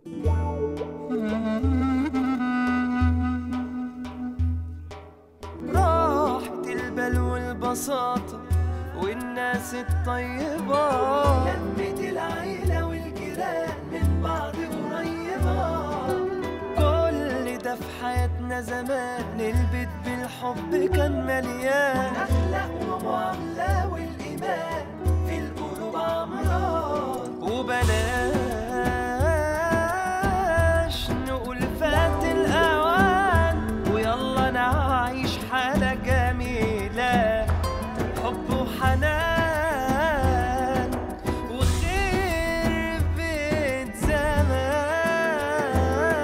راحة البال والبساطة والناس الطيبة لمة العيلة والجيران من بعض قريبة كل ده في حياتنا زمان البيت بالحب كان مليان أخلاق ومعاملة والإيمان في القلوب عمران وبلاش نقول فات الأوان ويلا نعيش حالة جميلة حب وحنان وخير بيت زمان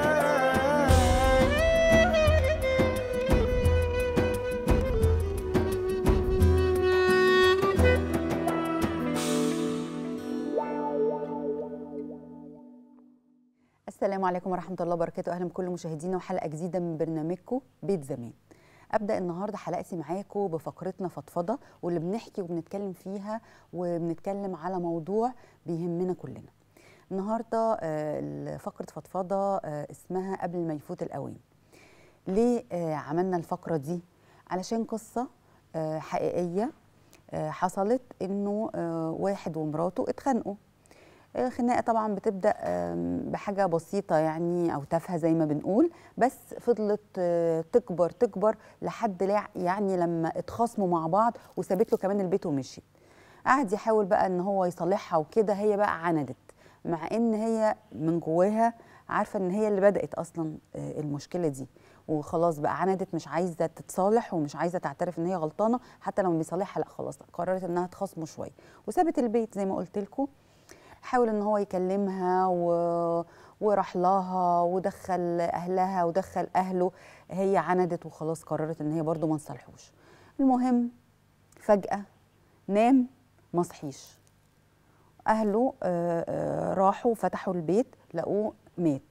السلام عليكم ورحمة الله وبركاته أهلا بكل مشاهدينا وحلقة جديدة من برنامجكم بيت زمان أبدأ النهاردة حلقتي معاكم بفقرتنا فضفضة واللي بنحكي وبنتكلم فيها وبنتكلم على موضوع بيهمنا كلنا النهاردة آه، فقرة فضفضة آه، اسمها قبل ما يفوت الأوان ليه آه، عملنا الفقرة دي علشان قصة آه، حقيقية آه، حصلت إنه آه، واحد ومراته اتخانقوا الخناقه طبعا بتبدا آم، بحاجه بسيطه يعني او تافهه زي ما بنقول بس فضلت آه، تكبر تكبر لحد لا- يعني لما اتخاصموا مع بعض وسابت له كمان البيت ومشيت قعد يحاول بقى ان هو يصالحها وكده هي بقى عندت مع ان هي من جواها عارفه ان هي اللي بدات اصلا آه، المشكله دي وخلاص بقى عندت مش عايزه تتصالح ومش عايزه تعترف ان هي غلطانه حتى لو بيصالحها لا خلاص قررت انها تخاصمه شويه وسابت البيت زي ما قلت لكم حاول ان هو يكلمها و... وراح لها ودخل اهلها ودخل اهله هي عندت وخلاص قررت ان هي برضو ما نصالحوش المهم فجأة نام ما صحيش اهله آه، آه، راحوا فتحوا البيت لقوه مات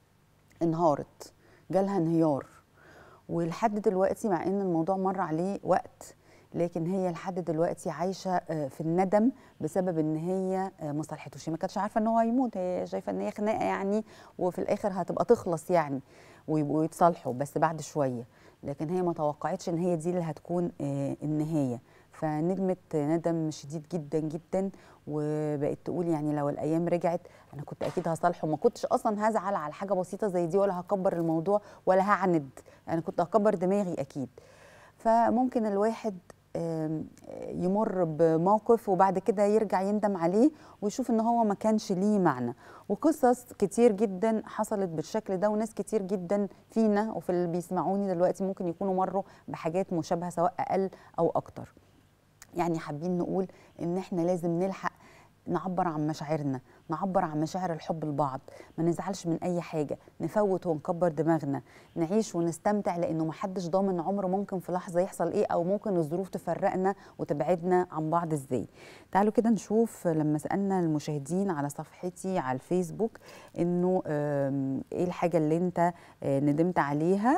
انهارت جالها انهيار ولحد دلوقتي مع ان الموضوع مر عليه وقت لكن هي لحد دلوقتي عايشه آه، في الندم بسبب ان هي آه، ما صالحتوش هي ما كانتش عارفه ان هو هيموت هي شايفه ان هي خناقه يعني وفي الاخر هتبقى تخلص يعني ويبقوا يتصالحوا بس بعد شويه لكن هي ما توقعتش ان هي دي اللي هتكون آه، النهايه فندمت ندم شديد جدا جدا وبقت تقول يعني لو الايام رجعت انا كنت اكيد هصالحه ما كنتش اصلا هزعل على حاجه بسيطه زي دي ولا هكبر الموضوع ولا هعند انا كنت هكبر دماغي اكيد فممكن الواحد آم، يمر بموقف وبعد كده يرجع يندم عليه ويشوف ان هو ما كانش ليه معنى وقصص كتير جدا حصلت بالشكل ده وناس كتير جدا فينا وفي اللي بيسمعوني دلوقتي ممكن يكونوا مروا بحاجات مشابهه سواء اقل او اكتر يعني حابين نقول ان احنا لازم نلحق نعبر عن مشاعرنا نعبر عن مشاعر الحب لبعض ما نزعلش من اي حاجه نفوت ونكبر دماغنا نعيش ونستمتع لانه محدش ضامن عمره ممكن في لحظه يحصل ايه او ممكن الظروف تفرقنا وتبعدنا عن بعض ازاي تعالوا كده نشوف لما سالنا المشاهدين على صفحتي على الفيسبوك انه آم، ايه الحاجه اللي انت آه، ندمت عليها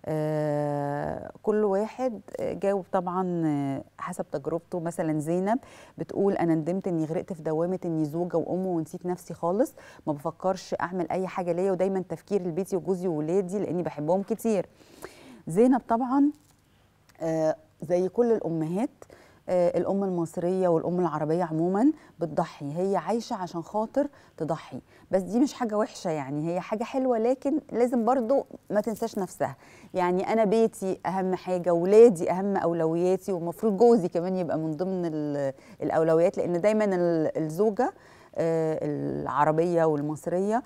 آه، كل واحد آه، جاوب طبعا آه، حسب تجربته مثلا زينب بتقول انا ندمت اني غرقت في دوامه اني زوجه وام ونسيت نفسي خالص ما بفكرش اعمل اي حاجه ليا ودايما تفكير لبيتي وجوزي وولادي لاني بحبهم كتير زينب طبعا آه، زي كل الامهات آه، الام المصريه والام العربيه عموما بتضحي هي عايشه عشان خاطر تضحي بس دي مش حاجه وحشه يعني هي حاجه حلوه لكن لازم برضو ما تنساش نفسها يعني انا بيتي اهم حاجه ولادي اهم اولوياتي والمفروض جوزي كمان يبقى من ضمن ال- الاولويات لان دايما ال- الزوجه آه، العربيه والمصريه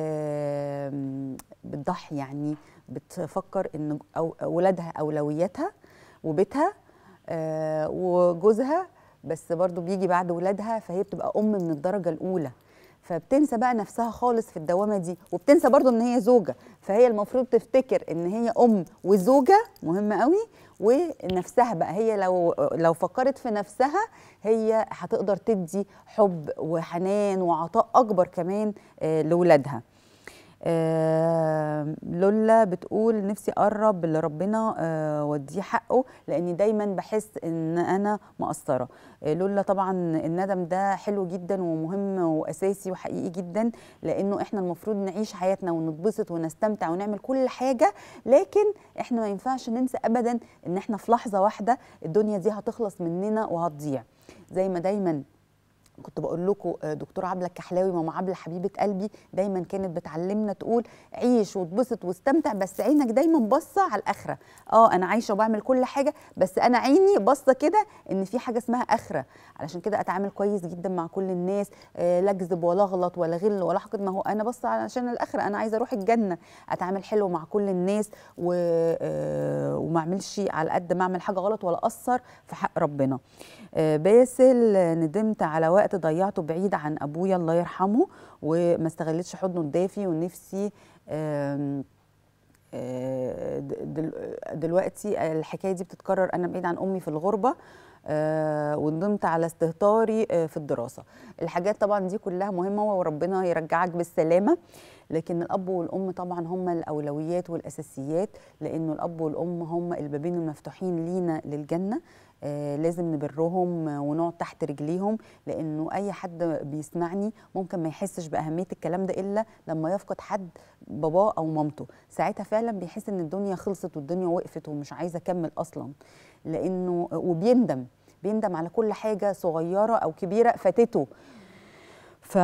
آم، بتضحي يعني بتفكر ان أو ولادها اولوياتها وبيتها آه، وجوزها بس برضو بيجي بعد ولادها فهي بتبقى ام من الدرجه الاولى فبتنسى بقى نفسها خالص في الدوامه دي وبتنسى برضو ان هي زوجه فهي المفروض تفتكر ان هي ام وزوجه مهمه قوي ونفسها بقى هي لو لو فكرت في نفسها هي هتقدر تدي حب وحنان وعطاء اكبر كمان آه، لاولادها آه لولا بتقول نفسي اقرب لربنا آه واديه حقه لاني دايما بحس ان انا مقصره آه لولا طبعا الندم ده حلو جدا ومهم واساسي وحقيقي جدا لانه احنا المفروض نعيش حياتنا ونتبسط ونستمتع ونعمل كل حاجه لكن احنا ما ينفعش ننسى ابدا ان احنا في لحظه واحده الدنيا دي هتخلص مننا وهتضيع زي ما دايما كنت بقول لكم دكتوره عبله الكحلاوي ماما عبله حبيبه قلبي دايما كانت بتعلمنا تقول عيش واتبسط واستمتع بس عينك دايما باصه على الاخره اه انا عايشه وبعمل كل حاجه بس انا عيني باصه كده ان في حاجه اسمها اخره علشان كده اتعامل كويس جدا مع كل الناس آه لا اكذب ولا اغلط ولا غل ولا حقد ما هو انا باصه علشان الاخره انا عايزه اروح الجنه اتعامل حلو مع كل الناس و... آه وما اعملش على قد ما اعمل حاجه غلط ولا اثر في حق ربنا آه باسل ندمت على وقت ضيعته بعيد عن ابويا الله يرحمه وما استغلتش حضنه الدافي ونفسي آم آه دل دلوقتي الحكايه دي بتتكرر انا بعيد عن امي في الغربه آه وندمت على استهتاري آه في الدراسه الحاجات طبعا دي كلها مهمه وربنا يرجعك بالسلامه لكن الاب والام طبعا هم الاولويات والاساسيات لانه الاب والام هم البابين المفتوحين لينا للجنه آه لازم نبرهم ونقعد تحت رجليهم لانه اي حد بيسمعني ممكن ما يحسش باهميه الكلام ده الا لما يفقد حد باباه او مامته ساعتها فعلا بيحس ان الدنيا خلصت والدنيا وقفت ومش عايزه اكمل اصلا لانه وبيندم بيندم على كل حاجه صغيره او كبيره فاتته ف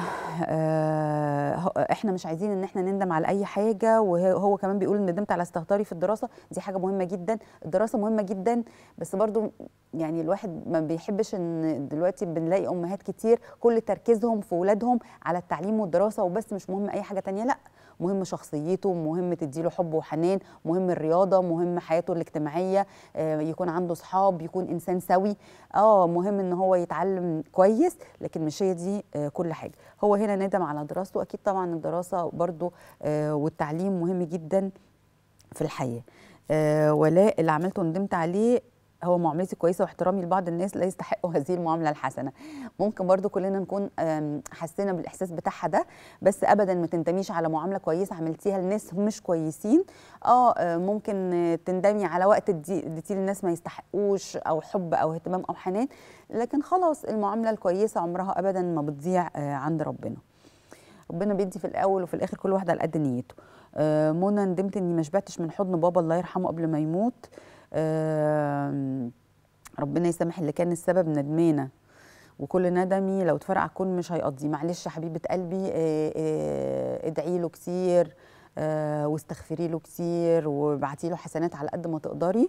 احنا مش عايزين ان احنا نندم على اي حاجه وهو كمان بيقول ان ندمت على استهتاري في الدراسه دي حاجه مهمه جدا الدراسه مهمه جدا بس برضو يعني الواحد ما بيحبش ان دلوقتي بنلاقي امهات كتير كل تركيزهم في ولادهم على التعليم والدراسه وبس مش مهم اي حاجه تانية لا مهم شخصيته مهم تديله حب وحنان مهم الرياضه مهم حياته الاجتماعيه يكون عنده صحاب يكون انسان سوي اه مهم ان هو يتعلم كويس لكن مش هي دي كل حاجه هو هنا ندم على دراسته اكيد طبعا الدراسه برضو والتعليم مهم جدا في الحياه ولاء اللي عملته ندمت عليه هو معاملتي كويسه واحترامي لبعض الناس لا يستحقوا هذه المعامله الحسنه ممكن برضو كلنا نكون حسينا بالاحساس بتاعها ده بس ابدا ما تندميش على معامله كويسه عملتيها لناس مش كويسين اه ممكن تندمي على وقت اديتيه للناس ما يستحقوش او حب او اهتمام او حنان لكن خلاص المعامله الكويسه عمرها ابدا ما بتضيع عند ربنا ربنا بيدي في الاول وفي الاخر كل واحد على قد نيته آه منى ندمت اني ما شبعتش من حضن بابا الله يرحمه قبل ما يموت آه ربنا يسامح اللي كان السبب ندمانه وكل ندمي لو اتفرق على الكون مش هيقضي معلش يا حبيبه قلبي آه آه ادعي له كتير آه واستغفري له كتير وابعتي له حسنات على قد ما تقدري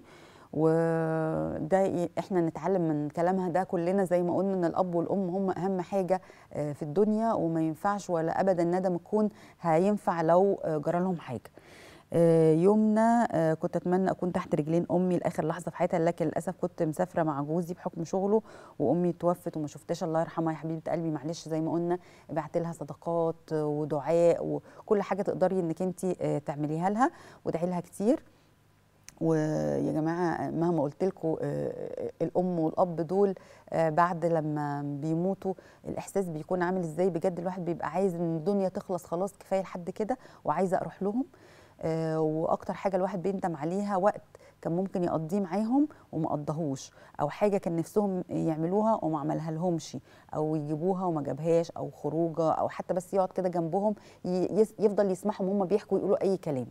وده احنا نتعلم من كلامها ده كلنا زي ما قلنا ان الاب والام هم اهم حاجه في الدنيا وما ينفعش ولا ابدا ندم يكون هينفع لو جرى لهم حاجه يومنا كنت اتمنى اكون تحت رجلين امي لاخر لحظه في حياتها لكن للاسف كنت مسافره مع جوزي بحكم شغله وامي توفت وما شفتهاش الله يرحمها يا حبيبه قلبي معلش زي ما قلنا ابعت لها صدقات ودعاء وكل حاجه تقدري انك انت تعمليها لها وادعي لها كتير ويا جماعه مهما قلت لكم الام والاب دول بعد لما بيموتوا الاحساس بيكون عامل ازاي بجد الواحد بيبقى عايز ان الدنيا تخلص خلاص كفايه لحد كده وعايزه اروح لهم واكتر حاجه الواحد بيندم عليها وقت كان ممكن يقضيه معاهم وما قضاهوش او حاجه كان نفسهم يعملوها وما عملها لهمش او يجيبوها وما جابهاش او خروجه او حتى بس يقعد كده جنبهم يفضل يسمعهم هم بيحكوا يقولوا اي كلام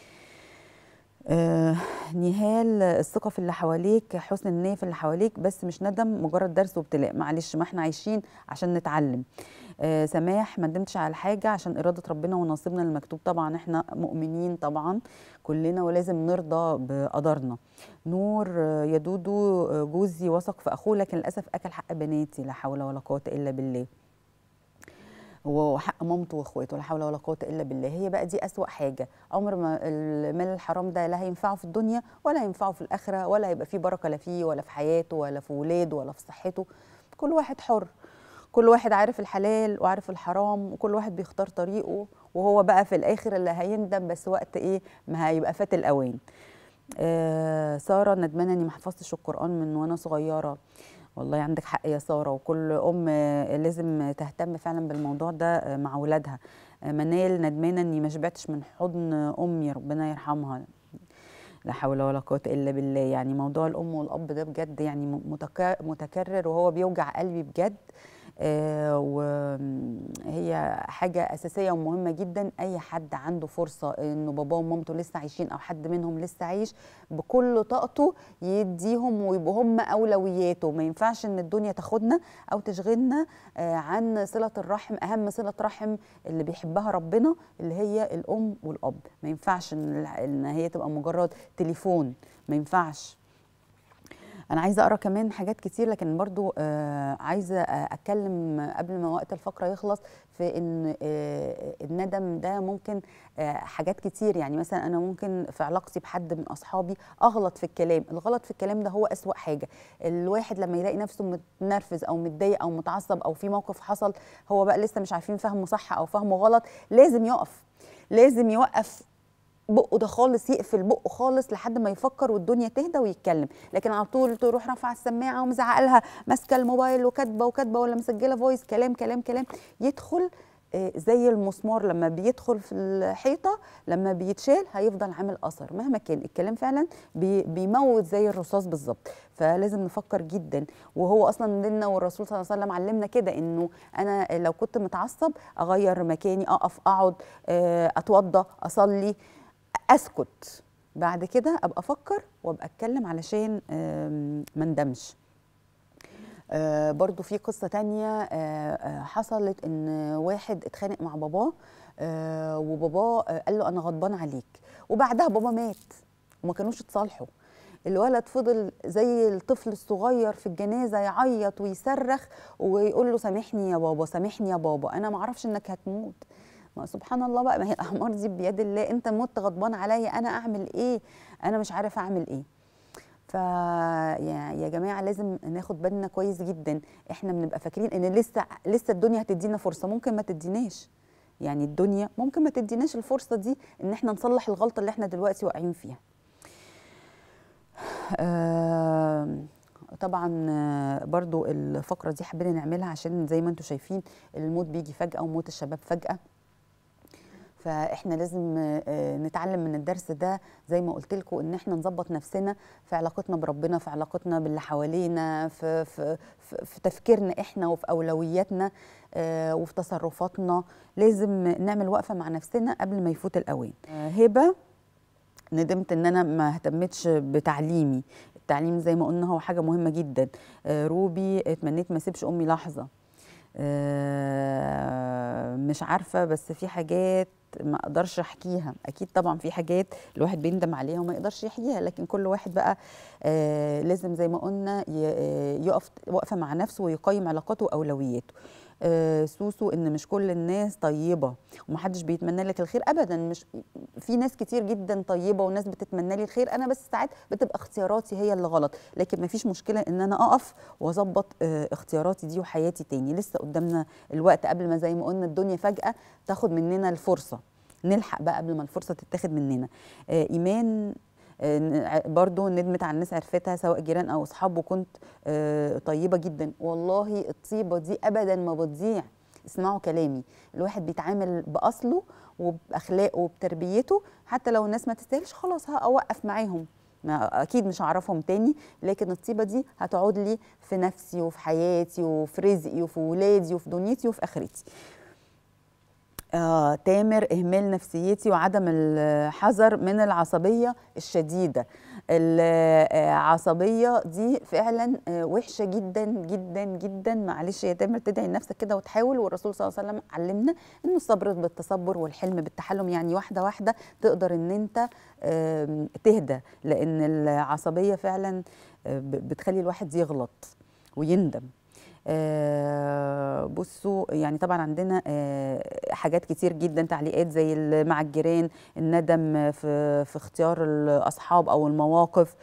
آه نهال الثقه في اللي حواليك حسن النيه في اللي حواليك بس مش ندم مجرد درس وابتلاء معلش ما احنا عايشين عشان نتعلم آه سماح ما ندمتش على حاجه عشان اراده ربنا ونصيبنا المكتوب طبعا احنا مؤمنين طبعا كلنا ولازم نرضى بقدرنا نور آه يا دودو جوزي وثق في اخوه لكن للاسف اكل حق بناتي لا حول ولا قوه الا بالله وحق مامته واخواته لا حول ولا قوه الا بالله هي بقى دي اسوا حاجه عمر ما المال الحرام ده لا هينفعه في الدنيا ولا هينفعه في الاخره ولا هيبقى فيه بركه لا فيه ولا في حياته ولا في ولاده ولا في صحته كل واحد حر كل واحد عارف الحلال وعارف الحرام وكل واحد بيختار طريقه وهو بقى في الاخر اللي هيندم بس وقت ايه ما هيبقى فات الاوان آه ساره ندمانه اني ما حفظتش القران من وانا صغيره والله عندك حق يا ساره وكل ام لازم تهتم فعلا بالموضوع ده مع ولادها آه، منال ندمانه اني ما شبعتش من حضن امي ربنا يرحمها لا حول ولا قوه الا بالله يعني موضوع الام والاب ده بجد يعني م- متكا- متكرر وهو بيوجع قلبي بجد آه، وهي حاجة أساسية ومهمة جدا أي حد عنده فرصة إنه باباه ومامته لسه عايشين أو حد منهم لسه عايش بكل طاقته يديهم ويبقوا هم أولوياته ما ينفعش إن الدنيا تاخدنا أو تشغلنا آه، عن صلة الرحم أهم صلة رحم اللي بيحبها ربنا اللي هي الأم والأب ما ينفعش إن إن هي تبقى مجرد تليفون ما ينفعش انا عايزه اقرا كمان حاجات كتير لكن برضو آه عايزه آه اتكلم قبل ما وقت الفقره يخلص في ان آه الندم ده ممكن آه حاجات كتير يعني مثلا انا ممكن في علاقتي بحد من اصحابي اغلط في الكلام الغلط في الكلام ده هو اسوا حاجه الواحد لما يلاقي نفسه متنرفز او متضايق او متعصب او في موقف حصل هو بقى لسه مش عارفين فهمه صح او فهمه غلط لازم يقف لازم يوقف بقه ده خالص يقفل بقه خالص لحد ما يفكر والدنيا تهدى ويتكلم لكن على طول تروح رافعه السماعه ومزعقه لها ماسكه الموبايل وكاتبه وكاتبه ولا مسجله فويس كلام كلام كلام يدخل آه، زي المسمار لما بيدخل في الحيطه لما بيتشال هيفضل عامل اثر مهما كان الكلام فعلا بي- بيموت زي الرصاص بالظبط فلازم نفكر جدا وهو اصلا ديننا والرسول صلى الله عليه وسلم علمنا كده انه انا لو كنت متعصب اغير مكاني اقف اقعد آه، اتوضى اصلي اسكت بعد كده ابقى افكر وابقى اتكلم علشان آم، ما ندمش آه، برضو في قصة تانية آه، آه، حصلت ان واحد اتخانق مع باباه آه، وباباه آه، قال له انا غضبان عليك وبعدها بابا مات وما كانوش اتصالحوا الولد فضل زي الطفل الصغير في الجنازة يعيط ويصرخ ويقول له سامحني يا بابا سامحني يا بابا انا ما اعرفش انك هتموت ما سبحان الله بقى ما هي الاعمار دي بيد الله انت مت غضبان عليا انا اعمل ايه انا مش عارف اعمل ايه ف يا يا جماعه لازم ناخد بالنا كويس جدا احنا بنبقى فاكرين ان لسه لسه الدنيا هتدينا فرصه ممكن ما تديناش يعني الدنيا ممكن ما تديناش الفرصه دي ان احنا نصلح الغلطه اللي احنا دلوقتي واقعين فيها آم، طبعا آه، برضو الفقره دي حبينا نعملها عشان زي ما انتم شايفين الموت بيجي فجاه وموت الشباب فجاه فاحنا لازم آه، آه، نتعلم من الدرس ده زي ما قلت لكم ان احنا نظبط نفسنا في علاقتنا بربنا في علاقتنا باللي حوالينا في في في, في تفكيرنا احنا وفي اولوياتنا آه، وفي تصرفاتنا لازم نعمل وقفه مع نفسنا قبل ما يفوت الاوان آه، هبه ندمت ان انا ما اهتمتش بتعليمي التعليم زي ما قلنا هو حاجه مهمه جدا آه، روبي اتمنيت ما اسيبش امي لحظه آه، مش عارفه بس في حاجات ما اقدرش احكيها اكيد طبعا في حاجات الواحد بيندم عليها وما يقدرش يحكيها لكن كل واحد بقى آه لازم زي ما قلنا ي- آه، يقف وقفه مع نفسه ويقيم علاقاته واولوياته آه سوسو ان مش كل الناس طيبه ومحدش بيتمنى لك الخير ابدا مش في ناس كتير جدا طيبه وناس بتتمنى لي الخير انا بس ساعات بتبقى اختياراتي هي اللي غلط لكن مفيش مشكله ان انا اقف واظبط آه اختياراتي دي وحياتي تاني لسه قدامنا الوقت قبل ما زي ما قلنا الدنيا فجاه تاخد مننا الفرصه نلحق بقى قبل ما الفرصه تتاخد مننا آه ايمان آه، ن- ع- برضو ندمت على الناس عرفتها سواء جيران او اصحاب وكنت آه، طيبه جدا والله الطيبه دي ابدا ما بتضيع اسمعوا كلامي الواحد بيتعامل باصله وباخلاقه وبتربيته حتى لو الناس ما تستاهلش خلاص هوقف معاهم ما اكيد مش هعرفهم تاني لكن الطيبه دي هتقعد لي في نفسي وفي حياتي وفي رزقي وفي ولادي وفي دنيتي وفي اخرتي آه، تامر إهمال نفسيتي وعدم الحذر من العصبية الشديدة العصبية دي فعلا آه، وحشة جدا جدا جدا معلش يا تامر تدعي لنفسك كده وتحاول والرسول صلى الله عليه وسلم علمنا انه الصبر بالتصبر والحلم بالتحلم يعني واحدة واحدة تقدر ان انت آم، تهدى لان العصبية فعلا آه، ب- بتخلي الواحد يغلط ويندم آه، بصوا يعني طبعا عندنا آه، حاجات كتير جدا تعليقات زي ال- مع الجيران الندم في في اختيار الاصحاب او المواقف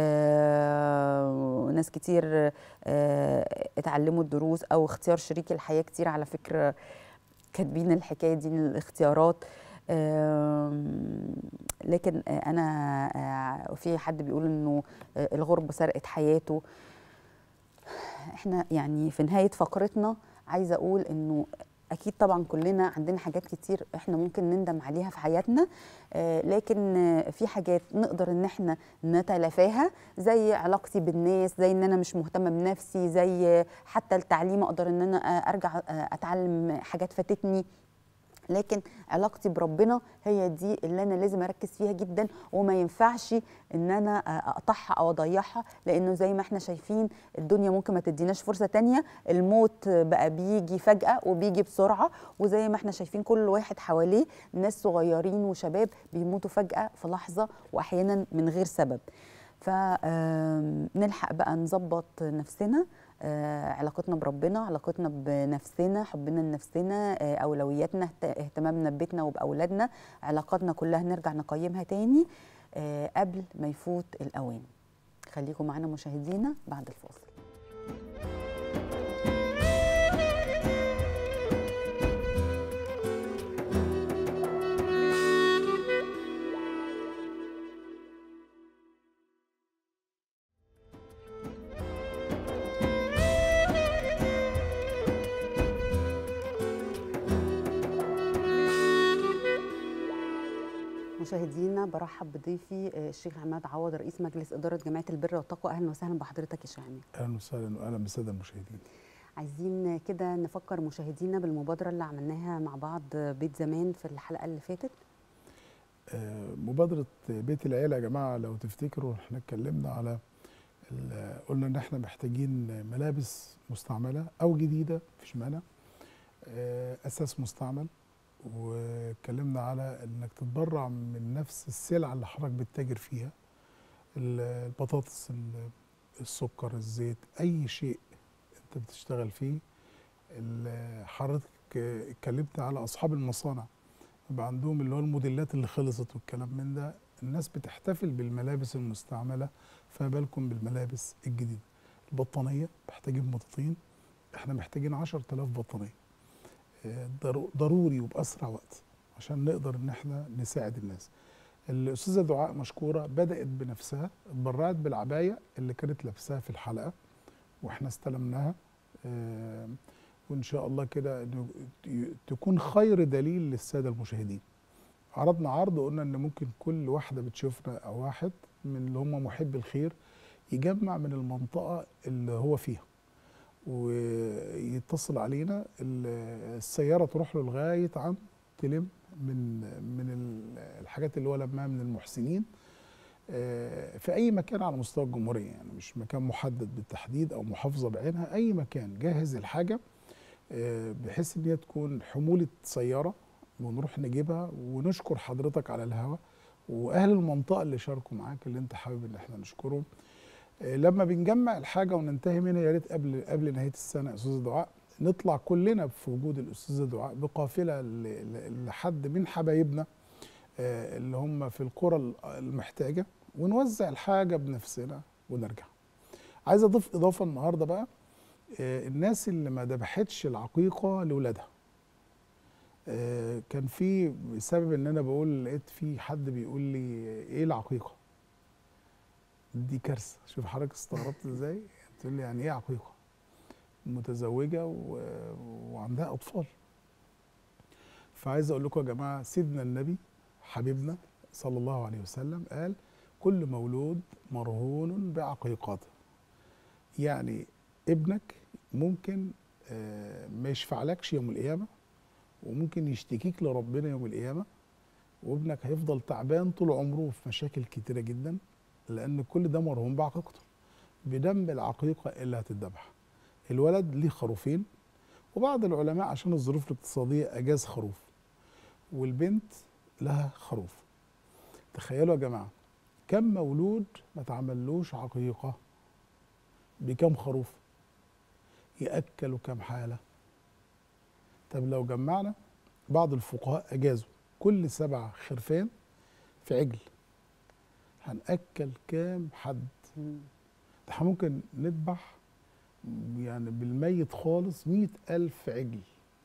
آه، ناس كتير آه، اتعلموا الدروس او اختيار شريك الحياه كتير على فكره كاتبين الحكايه دي من الاختيارات آم، لكن آه، انا آه، في حد بيقول انه آه، الغربه سرقت حياته احنا يعني في نهايه فقرتنا عايزه اقول انه اكيد طبعا كلنا عندنا حاجات كتير احنا ممكن نندم عليها في حياتنا آه، لكن آه، في حاجات نقدر ان احنا نتلافاها زي علاقتي بالناس زي ان انا مش مهتمه بنفسي زي آه، حتى التعليم اقدر ان انا آه، ارجع آه، اتعلم حاجات فاتتني لكن علاقتي بربنا هي دي اللي انا لازم اركز فيها جدا وما ينفعش ان انا اقطعها او اضيعها لانه زي ما احنا شايفين الدنيا ممكن ما تديناش فرصه تانية الموت بقى بيجي فجاه وبيجي بسرعه وزي ما احنا شايفين كل واحد حواليه ناس صغيرين وشباب بيموتوا فجاه في لحظه واحيانا من غير سبب فنلحق بقى نظبط نفسنا آه، علاقتنا بربنا علاقتنا بنفسنا حبنا لنفسنا آه، اولوياتنا اهت- اهتمامنا ببيتنا وباولادنا علاقاتنا كلها نرجع نقيمها تاني آه، قبل ما يفوت الاوان خليكم معانا مشاهدينا بعد الفاصل مشاهدينا برحب بضيفي آه، الشيخ عماد عوض رئيس مجلس اداره جمعيه البر والتقوى اهلا وسهلا بحضرتك يا شيخ عماد اهلا وسهلا واهلا بالساده المشاهدين عايزين كده نفكر مشاهدينا بالمبادره اللي عملناها مع بعض بيت زمان في الحلقه اللي فاتت آه، مبادره بيت العيله يا جماعه لو تفتكروا احنا اتكلمنا على ال- قلنا ان احنا محتاجين ملابس مستعمله او جديده مفيش مانع آه، اساس مستعمل واتكلمنا على انك تتبرع من نفس السلعه اللي حضرتك بتتاجر فيها ال- البطاطس ال- السكر الزيت اي شيء انت بتشتغل فيه ال- حضرتك آه، اتكلمت على اصحاب المصانع يبقى عندهم اللي هو الموديلات اللي خلصت والكلام من ده الناس بتحتفل بالملابس المستعمله فما بالكم بالملابس الجديده البطانيه محتاجين بطاطين احنا محتاجين 10000 بطانيه آه، ضرو- ضروري وباسرع وقت عشان نقدر ان احنا نساعد الناس الاستاذه دعاء مشكوره بدات بنفسها اتبرعت بالعبايه اللي كانت لابساها في الحلقه واحنا استلمناها آه، وان شاء الله كده إنه ت- تكون خير دليل للساده المشاهدين عرضنا عرض وقلنا ان ممكن كل واحده بتشوفنا او واحد من اللي هم محب الخير يجمع من المنطقه اللي هو فيها ويتصل علينا ال- السياره تروح له لغايه عن تلم من من ال- الحاجات اللي هو لمها من المحسنين آه، في اي مكان على مستوى الجمهوريه يعني مش مكان محدد بالتحديد او محافظه بعينها اي مكان جاهز الحاجه آه، بحيث ان هي تكون حموله سياره ونروح نجيبها ونشكر حضرتك على الهوا واهل المنطقه اللي شاركوا معاك اللي انت حابب ان احنا نشكرهم آه، لما بنجمع الحاجه وننتهي منها يا ريت قبل قبل نهايه السنه يا استاذ دعاء نطلع كلنا في وجود الاستاذه دعاء بقافله ل- ل- لحد من حبايبنا آه، اللي هم في القرى ال- المحتاجه ونوزع الحاجه بنفسنا ونرجع. عايز اضيف اضافه النهارده بقى آه، الناس اللي ما ذبحتش العقيقه لاولادها. آه، كان في بسبب ان انا بقول لقيت في حد بيقول لي ايه العقيقه؟ دي كارثه شوف حضرتك استغربت ازاي؟ تقول لي يعني ايه عقيقه؟ متزوجه و... وعندها اطفال. فعايز اقول لكم يا جماعه سيدنا النبي حبيبنا صلى الله عليه وسلم قال كل مولود مرهون بعقيقته يعني ابنك ممكن آه، ما يشفعلكش يوم القيامه وممكن يشتكيك لربنا يوم القيامه وابنك هيفضل تعبان طول عمره في مشاكل كتيره جدا لان كل ده مرهون بعقيقته بدم العقيقه اللي هتتذبح الولد ليه خروفين وبعض العلماء عشان الظروف الاقتصاديه اجاز خروف والبنت لها خروف تخيلوا يا جماعه كم مولود ما تعملوش عقيقه بكم خروف ياكلوا كم حاله طب لو جمعنا بعض الفقهاء اجازوا كل سبع خرفان في عجل هنأكل كام حد مم. ده احنا ممكن نذبح يعني بالميت خالص مئة ألف عجل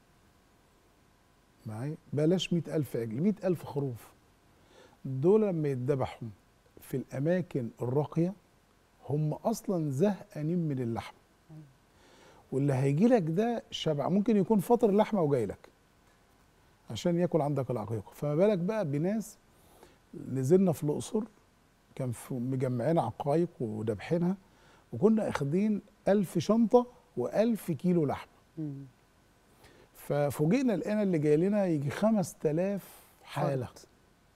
معايا بلاش مئة ألف عجل مئة ألف خروف دول لما يتذبحوا في الأماكن الراقية هم أصلا زهقانين من اللحم واللي هيجي لك ده شبع ممكن يكون فطر اللحمه وجاي لك عشان ياكل عندك العقيقه فما بالك بقى بناس نزلنا في الاقصر كان في مجمعين عقايق ودبحينها وكنا اخدين ألف شنطه وألف كيلو لحمه مم. ففوجئنا لقينا اللي جاي لنا يجي 5000 حاله فرد.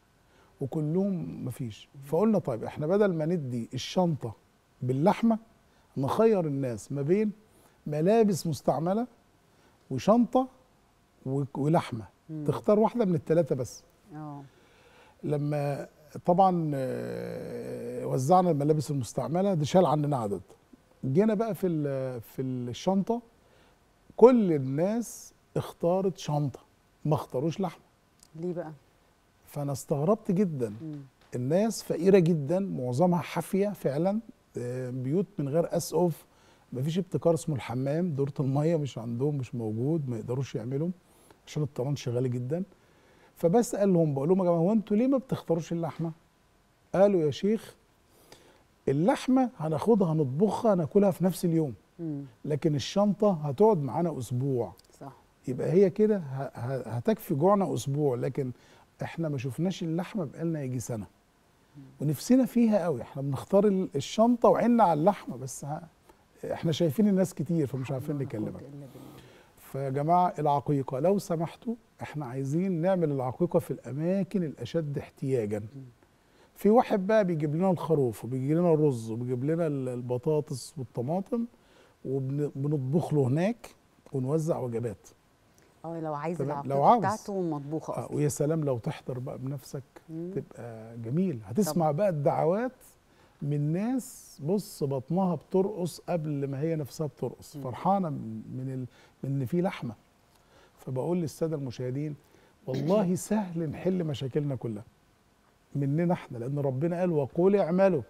وكلهم مفيش فقلنا طيب احنا بدل ما ندي الشنطه باللحمه نخير الناس ما بين ملابس مستعمله وشنطه و- ولحمه مم. تختار واحده من الثلاثه بس اه لما طبعا آه، وزعنا الملابس المستعمله ده شال عننا عدد جينا بقى في ال- في الشنطه كل الناس اختارت شنطه ما اختاروش لحمه ليه بقى؟ فانا استغربت جدا مم. الناس فقيره جدا معظمها حافيه فعلا آه، بيوت من غير اسقف مفيش ابتكار اسمه الحمام دوره الميه مش عندهم مش موجود ما يقدروش يعملوا عشان الطرنش غالي جدا فبسالهم بقول لهم يا جماعه هو انتوا ليه ما بتختاروش اللحمه؟ قالوا يا شيخ اللحمه هناخدها نطبخها ناكلها في نفس اليوم مم. لكن الشنطه هتقعد معانا اسبوع صح يبقى هي كده ه- ه- هتكفي جوعنا اسبوع لكن احنا ما شفناش اللحمه بقالنا يجي سنه ونفسنا فيها قوي احنا بنختار ال- الشنطه وعنا على اللحمه بس ها احنا شايفين الناس كتير فمش عارفين لا نكلمك قوة إلا بالله. فيا جماعه العقيقه لو سمحتوا احنا عايزين نعمل العقيقه في الاماكن الاشد احتياجا في واحد بقى بيجيب لنا الخروف وبيجيب لنا الرز وبيجيب لنا ال- البطاطس والطماطم وبنطبخ له هناك ونوزع وجبات اه لو عايز تمام. العقيقه لو عاوز. بتاعته مطبوخه آه اصلا ويا سلام لو تحضر بقى بنفسك مم. تبقى جميل هتسمع طبعا. بقى الدعوات من ناس بص بطنها بترقص قبل ما هي نفسها بترقص مم. فرحانه من من, ال... من ان في لحمه فبقول للساده المشاهدين والله سهل نحل مشاكلنا كلها مننا احنا لان ربنا قال وقول اعملوا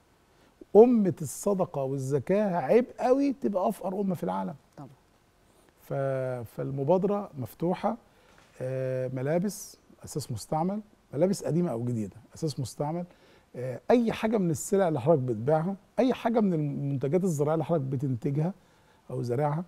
أمة الصدقة والزكاة عيب قوي تبقى أفقر أمة في العالم طبعا ف... فالمبادرة مفتوحة آه، ملابس أساس مستعمل ملابس قديمة أو جديدة أساس مستعمل آه، أي حاجة من السلع اللي حضرتك بتبيعها أي حاجة من المنتجات الزراعية اللي حضرتك بتنتجها أو زارعها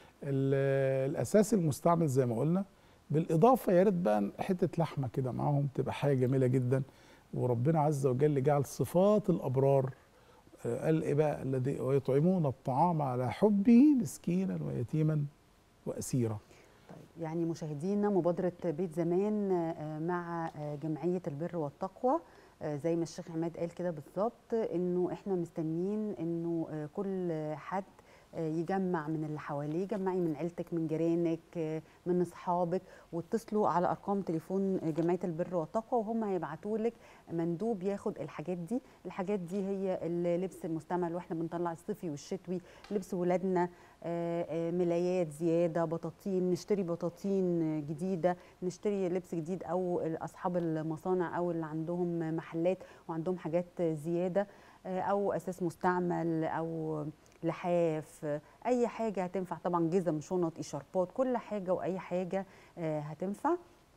ال- الأساس المستعمل زي ما قلنا بالإضافة يا ريت بقى حتة لحمة كده معاهم تبقى حاجة جميلة جدا وربنا عز وجل جعل صفات الأبرار آه، قال إيه بقى الذي ويطعمون الطعام على حبه مسكينا ويتيما وأسيرا طيب يعني مشاهدينا مبادرة بيت زمان آه، مع آه، جمعية البر والتقوى آه، زي ما الشيخ عماد قال كده بالظبط انه احنا مستنيين انه آه، كل حد آه، يجمع من اللي حواليه جمعي من عيلتك من جيرانك آه، من اصحابك واتصلوا على ارقام تليفون آه، جمعيه البر والتقوى وهم هيبعتوا لك مندوب ياخد الحاجات دي الحاجات دي هي اللبس المستعمل واحنا بنطلع الصيفي والشتوي لبس ولادنا آه، آه، ملايات زياده بطاطين نشتري بطاطين آه، جديده نشتري لبس جديد او اصحاب المصانع او اللي عندهم محلات وعندهم حاجات زياده آه، او اساس مستعمل او لحاف آه، اي حاجه هتنفع طبعا جزم شنط اشاربات كل حاجه واي حاجه آه، هتنفع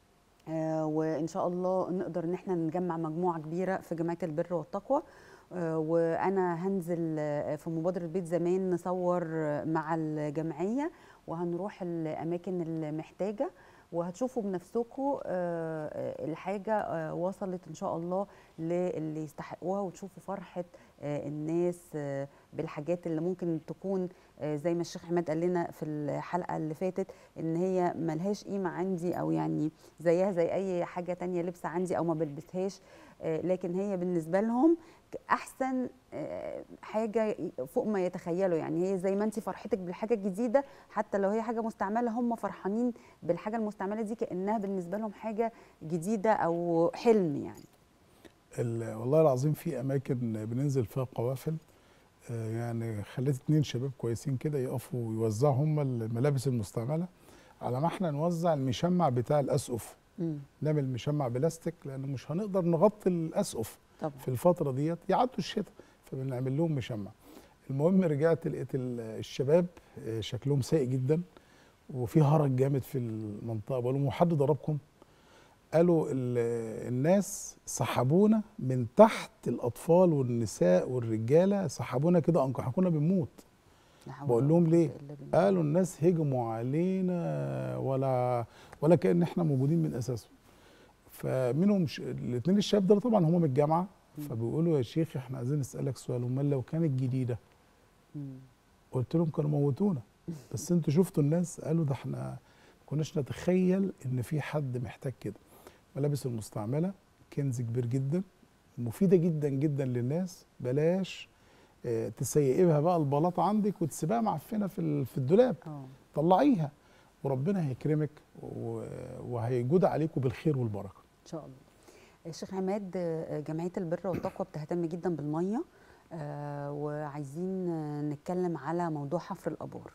آه، وان شاء الله نقدر ان احنا نجمع مجموعه كبيره في جمعيه البر والتقوى آه، وانا هنزل آه، في مبادره بيت زمان نصور آه، مع الجمعيه وهنروح الاماكن المحتاجه وهتشوفوا بنفسكم الحاجه آه، وصلت ان شاء الله للي يستحقوها وتشوفوا فرحه آه، الناس آه، بالحاجات اللي ممكن تكون آه، زي ما الشيخ عماد قال لنا في الحلقه اللي فاتت ان هي ملهاش قيمه عندي او يعني زيها زي اي حاجه تانية لبس عندي او ما بلبسهاش آه، لكن هي بالنسبه لهم احسن آه، حاجه فوق ما يتخيلوا يعني هي زي ما انت فرحتك بالحاجه الجديده حتى لو هي حاجه مستعمله هم فرحانين بالحاجه المستعمله دي كانها بالنسبه لهم حاجه جديده او حلم يعني ال- والله العظيم في اماكن بننزل فيها قوافل آه، يعني خليت اتنين شباب كويسين كده يقفوا ويوزعوا هم الملابس المستعمله على ما احنا نوزع المشمع بتاع الاسقف مم. نعمل مشمع بلاستيك لان مش هنقدر نغطي الاسقف طبعا في الفتره ديت يعدوا الشتاء فبنعمل لهم مشمع المهم رجعت لقيت ال- الشباب آه، شكلهم سيء جدا وفي هرج جامد في المنطقه بقول لهم هو حد ضربكم قالوا ال- الناس سحبونا من تحت الاطفال والنساء والرجاله سحبونا كده انقى احنا كنا بنموت لا حول بقول ولا لهم قوة ليه؟ إلا بالله. قالوا الناس هجموا علينا ولا ولا كأن احنا موجودين من اساسه فمنهم ش... الاثنين الشباب دول طبعا هم من الجامعه فبيقولوا يا شيخ احنا عايزين نسالك سؤال امال لو كانت جديده مم. قلت لهم كانوا موتونا بس انتوا شفتوا الناس قالوا ده احنا ما كناش نتخيل ان في حد محتاج كده ملابس المستعمله كنز كبير جدا مفيده جدا جدا للناس بلاش اه تسيقيها بقى البلاطه عندك وتسيبها معفنه في ال- في الدولاب اه طلعيها وربنا هيكرمك و- وهيجود عليكم بالخير والبركه ان شاء الله الشيخ عماد آه، جمعيه البر والتقوى بتهتم جدا بالميه آه، وعايزين آه، نتكلم على موضوع حفر الابار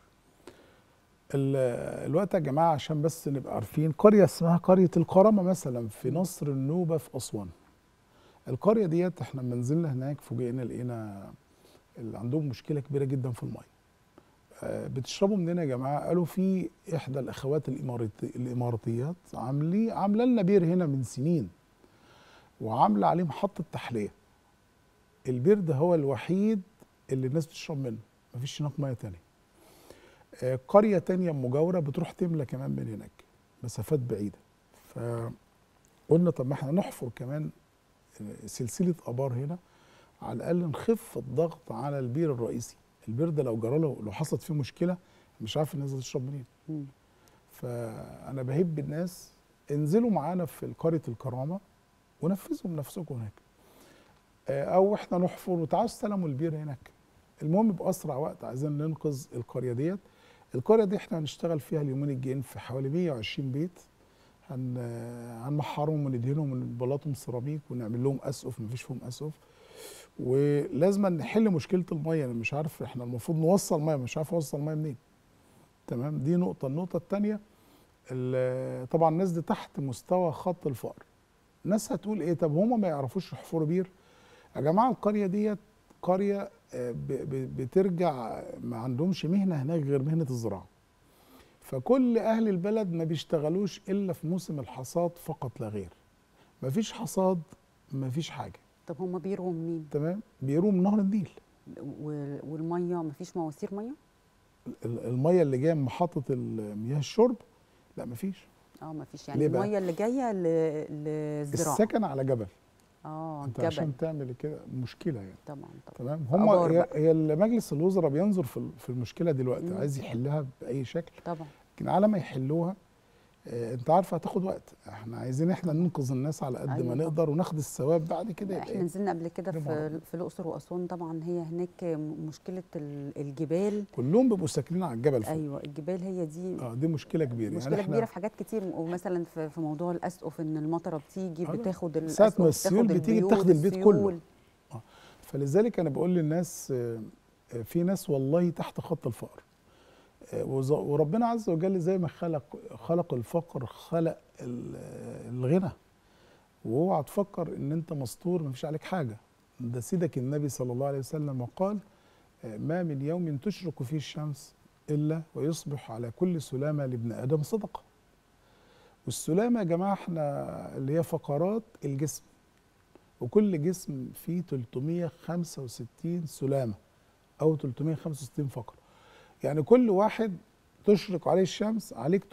ال- الوقت يا جماعه عشان بس نبقى عارفين قريه اسمها قريه الكرامه مثلا في نصر النوبه في اسوان القريه ديت احنا لما نزلنا هناك فوجئنا لقينا اللي عندهم مشكله كبيره جدا في الميه آه، بتشربوا منين يا جماعه قالوا في احدى الاخوات الاماراتي الاماراتيات عاملين عامله لنا بير هنا من سنين وعامله عليه محطه تحليه البير ده هو الوحيد اللي الناس بتشرب منه مفيش هناك ميه تانية آه، قريه تانية مجاوره بتروح تملى كمان من هناك مسافات بعيده فقلنا طب ما احنا نحفر كمان آه، سلسله ابار هنا على الاقل نخف الضغط على البير الرئيسي البير ده لو جرى له لو حصلت فيه مشكله مش عارف الناس هتشرب منين مم. فانا بهب الناس انزلوا معانا في قريه الكرامه ونفذوا بنفسكم هناك آه، او احنا نحفر وتعالوا استلموا البير هناك المهم باسرع وقت عايزين ننقذ القريه ديت القريه دي احنا هنشتغل فيها اليومين الجايين في حوالي 120 بيت هن هنمحرهم وندهنهم ونبلطهم سيراميك ونعمل لهم اسقف مفيش فيهم اسقف ولازم نحل مشكله الميه انا مش عارف احنا المفروض نوصل ميه مش عارف اوصل ميه منين تمام دي نقطه النقطه الثانيه طبعا الناس دي تحت مستوى خط الفقر الناس هتقول ايه طب هما ما يعرفوش يحفروا بير يا جماعه القريه ديت قريه آه، ب- ب- بترجع ما عندهمش مهنه هناك غير مهنه الزراعه فكل اهل البلد ما بيشتغلوش الا في موسم الحصاد فقط لا غير مفيش حصاد مفيش حاجه طب هم بيروا منين تمام بيروا من نهر النيل و- والميه مفيش مواسير ميه ال- الميه اللي جايه من محطه المياه الشرب لا مفيش اه مفيش يعني ليه بقى؟ الميه اللي جايه ل- للزراعه السكن على جبل اه انت جبل عشان تعمل كده مشكله يعني طبعا طبعا تمام هم آبار هي, بقى. هي مجلس الوزراء بينظر في ال- في المشكله دلوقتي مم. عايز يحلها باي شكل طبعا لكن على ما يحلوها آه، انت عارف هتاخد وقت احنا عايزين احنا ننقذ الناس على قد أيوة ما طبعا. نقدر وناخد الثواب بعد كده احنا يبقى نزلنا قبل كده ربع في ربع. في الاقصر واسوان طبعا هي هناك م- مشكله ال- الجبال كلهم بيبقوا ساكنين على الجبل فوق ايوه الجبال هي دي اه دي مشكله كبيره مشكله يعني كبيره احنا في حاجات كتير ومثلا في في موضوع الاسقف ان المطره بتيجي آه، بتاخد ساعة ما الاسقف السيول بتاخد بتيجي البيوت بتاخد البيت كله. السيول. فلذلك انا بقول للناس آه، آه، في ناس والله تحت خط الفقر آه، وز- وربنا عز وجل زي ما خلق خلق الفقر خلق ال- آه، الغنى واوعى تفكر ان انت مستور مفيش عليك حاجه ده سيدك النبي صلى الله عليه وسلم وقال آه، ما من يوم تشرق فيه الشمس الا ويصبح على كل سلامه لابن ادم صدقه والسلامه يا جماعه احنا اللي هي فقرات الجسم وكل جسم فيه 365 سلامة أو 365 فقرة يعني كل واحد تشرق عليه الشمس عليك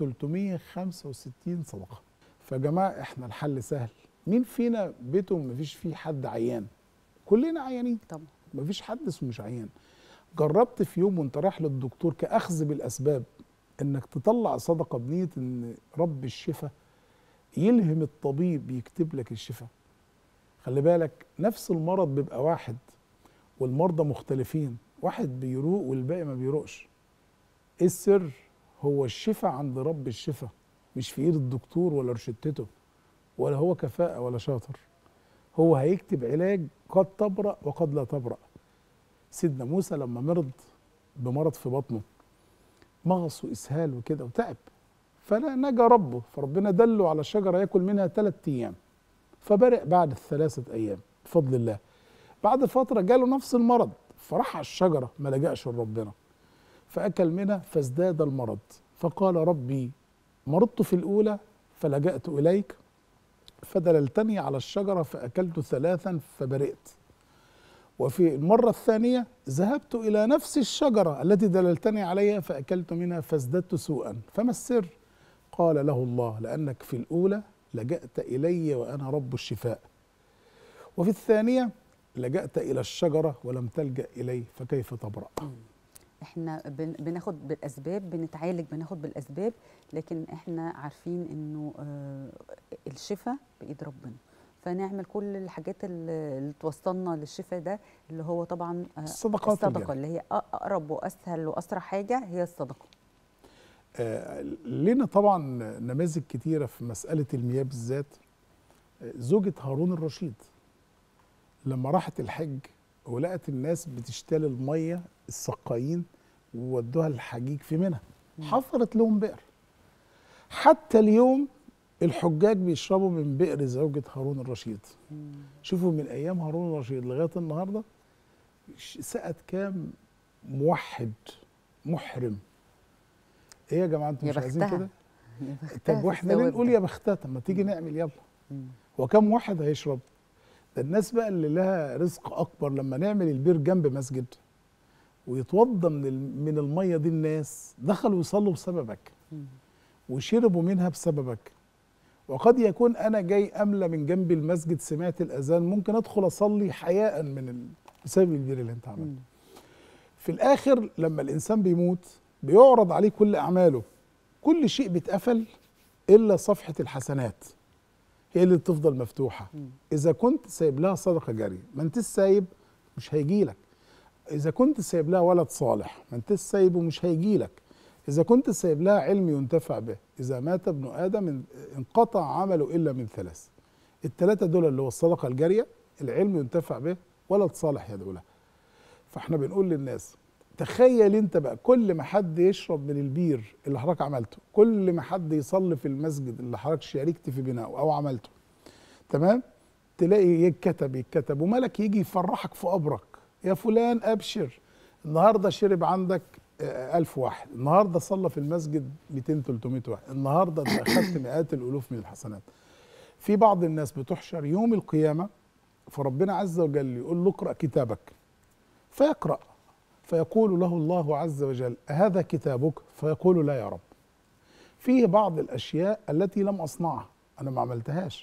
365 صدقة فيا جماعة احنا الحل سهل مين فينا بيته مفيش فيه حد عيان كلنا عيانين طبعا مفيش حد اسمه مش عيان جربت في يوم وانت رايح للدكتور كأخذ بالأسباب انك تطلع صدقة بنية ان رب الشفاء يلهم الطبيب يكتب لك الشفاء خلي بالك نفس المرض بيبقى واحد والمرضى مختلفين واحد بيروق والباقي ما بيروقش ايه السر هو الشفاء عند رب الشفاء مش في ايد الدكتور ولا روشتته ولا هو كفاءة ولا شاطر هو هيكتب علاج قد تبرأ وقد لا تبرأ سيدنا موسى لما مرض بمرض في بطنه مغص وإسهال وكده وتعب فلا نجا ربه فربنا دله على شجرة ياكل منها ثلاثة أيام فبرئ بعد الثلاثة أيام بفضل الله بعد فترة جاله نفس المرض فراح على الشجرة ما لجأش لربنا فأكل منها فازداد المرض فقال ربي مرضت في الأولى فلجأت إليك فدللتني على الشجرة فأكلت ثلاثا فبرئت وفي المرة الثانية ذهبت إلى نفس الشجرة التي دللتني عليها فأكلت منها فازددت سوءا فما السر؟ قال له الله لأنك في الأولى لجأت إلي وأنا رب الشفاء وفي الثانية لجأت إلى الشجرة ولم تلجأ إلي فكيف تبرأ؟ احنا بن- بناخد بالاسباب بنتعالج بناخد بالاسباب لكن احنا عارفين انه آه، الشفاء بايد ربنا فنعمل كل الحاجات اللي اللي توصلنا للشفاء ده اللي هو طبعا آه، الصدقات الصدقه الجارية. اللي هي اقرب واسهل واسرع حاجه هي الصدقه آه، لنا طبعا نماذج كتيرة في مسألة المياه بالذات آه، زوجة هارون الرشيد لما راحت الحج ولقت الناس بتشتري المية السقايين وودوها الحجيج في منى حفرت لهم بئر حتى اليوم الحجاج بيشربوا من بئر زوجة هارون الرشيد شوفوا من أيام هارون الرشيد لغاية النهاردة ش- سقت كام موحد محرم ايه يا جماعه انتوا يا مش عايزين بختها. كده يا بختها طب في واحنا ليه الثواب نقول ده. يا بختها طب ما تيجي نعمل يلا مم. هو كم واحد هيشرب ده الناس بقى اللي لها رزق اكبر لما نعمل البير جنب مسجد ويتوضى من ال- من الميه دي الناس دخلوا يصلوا بسببك مم. وشربوا منها بسببك وقد يكون انا جاي املى من جنب المسجد سمعت الاذان ممكن ادخل اصلي حياء من ال... بسبب البير اللي انت عملته مم. في الاخر لما الانسان بيموت بيعرض عليه كل اعماله كل شيء بيتقفل الا صفحه الحسنات هي اللي بتفضل مفتوحه مم. اذا كنت سايب لها صدقه جاريه ما انت سايب مش هيجي لك اذا كنت سايب لها ولد صالح ما انت سايبه مش هيجي لك اذا كنت سايب لها علم ينتفع به اذا مات ابن ادم ان- انقطع عمله الا من ثلاث الثلاثه دول اللي هو الصدقه الجاريه العلم ينتفع به ولد صالح يدعو له فاحنا بنقول للناس تخيل انت بقى كل ما حد يشرب من البير اللي حضرتك عملته كل ما حد يصلي في المسجد اللي حضرتك شاركت في بنائه او عملته تمام تلاقي يتكتب يتكتب وملك يجي يفرحك في قبرك يا فلان ابشر النهارده شرب عندك آه، ألف واحد النهارده صلى في المسجد 200 300 واحد النهارده انت اخذت مئات الالوف من الحسنات في بعض الناس بتحشر يوم القيامه فربنا عز وجل يقول له اقرا كتابك فيقرا فيقول له الله عز وجل هذا كتابك فيقول لا يا رب فيه بعض الاشياء التي لم اصنعها انا ما عملتهاش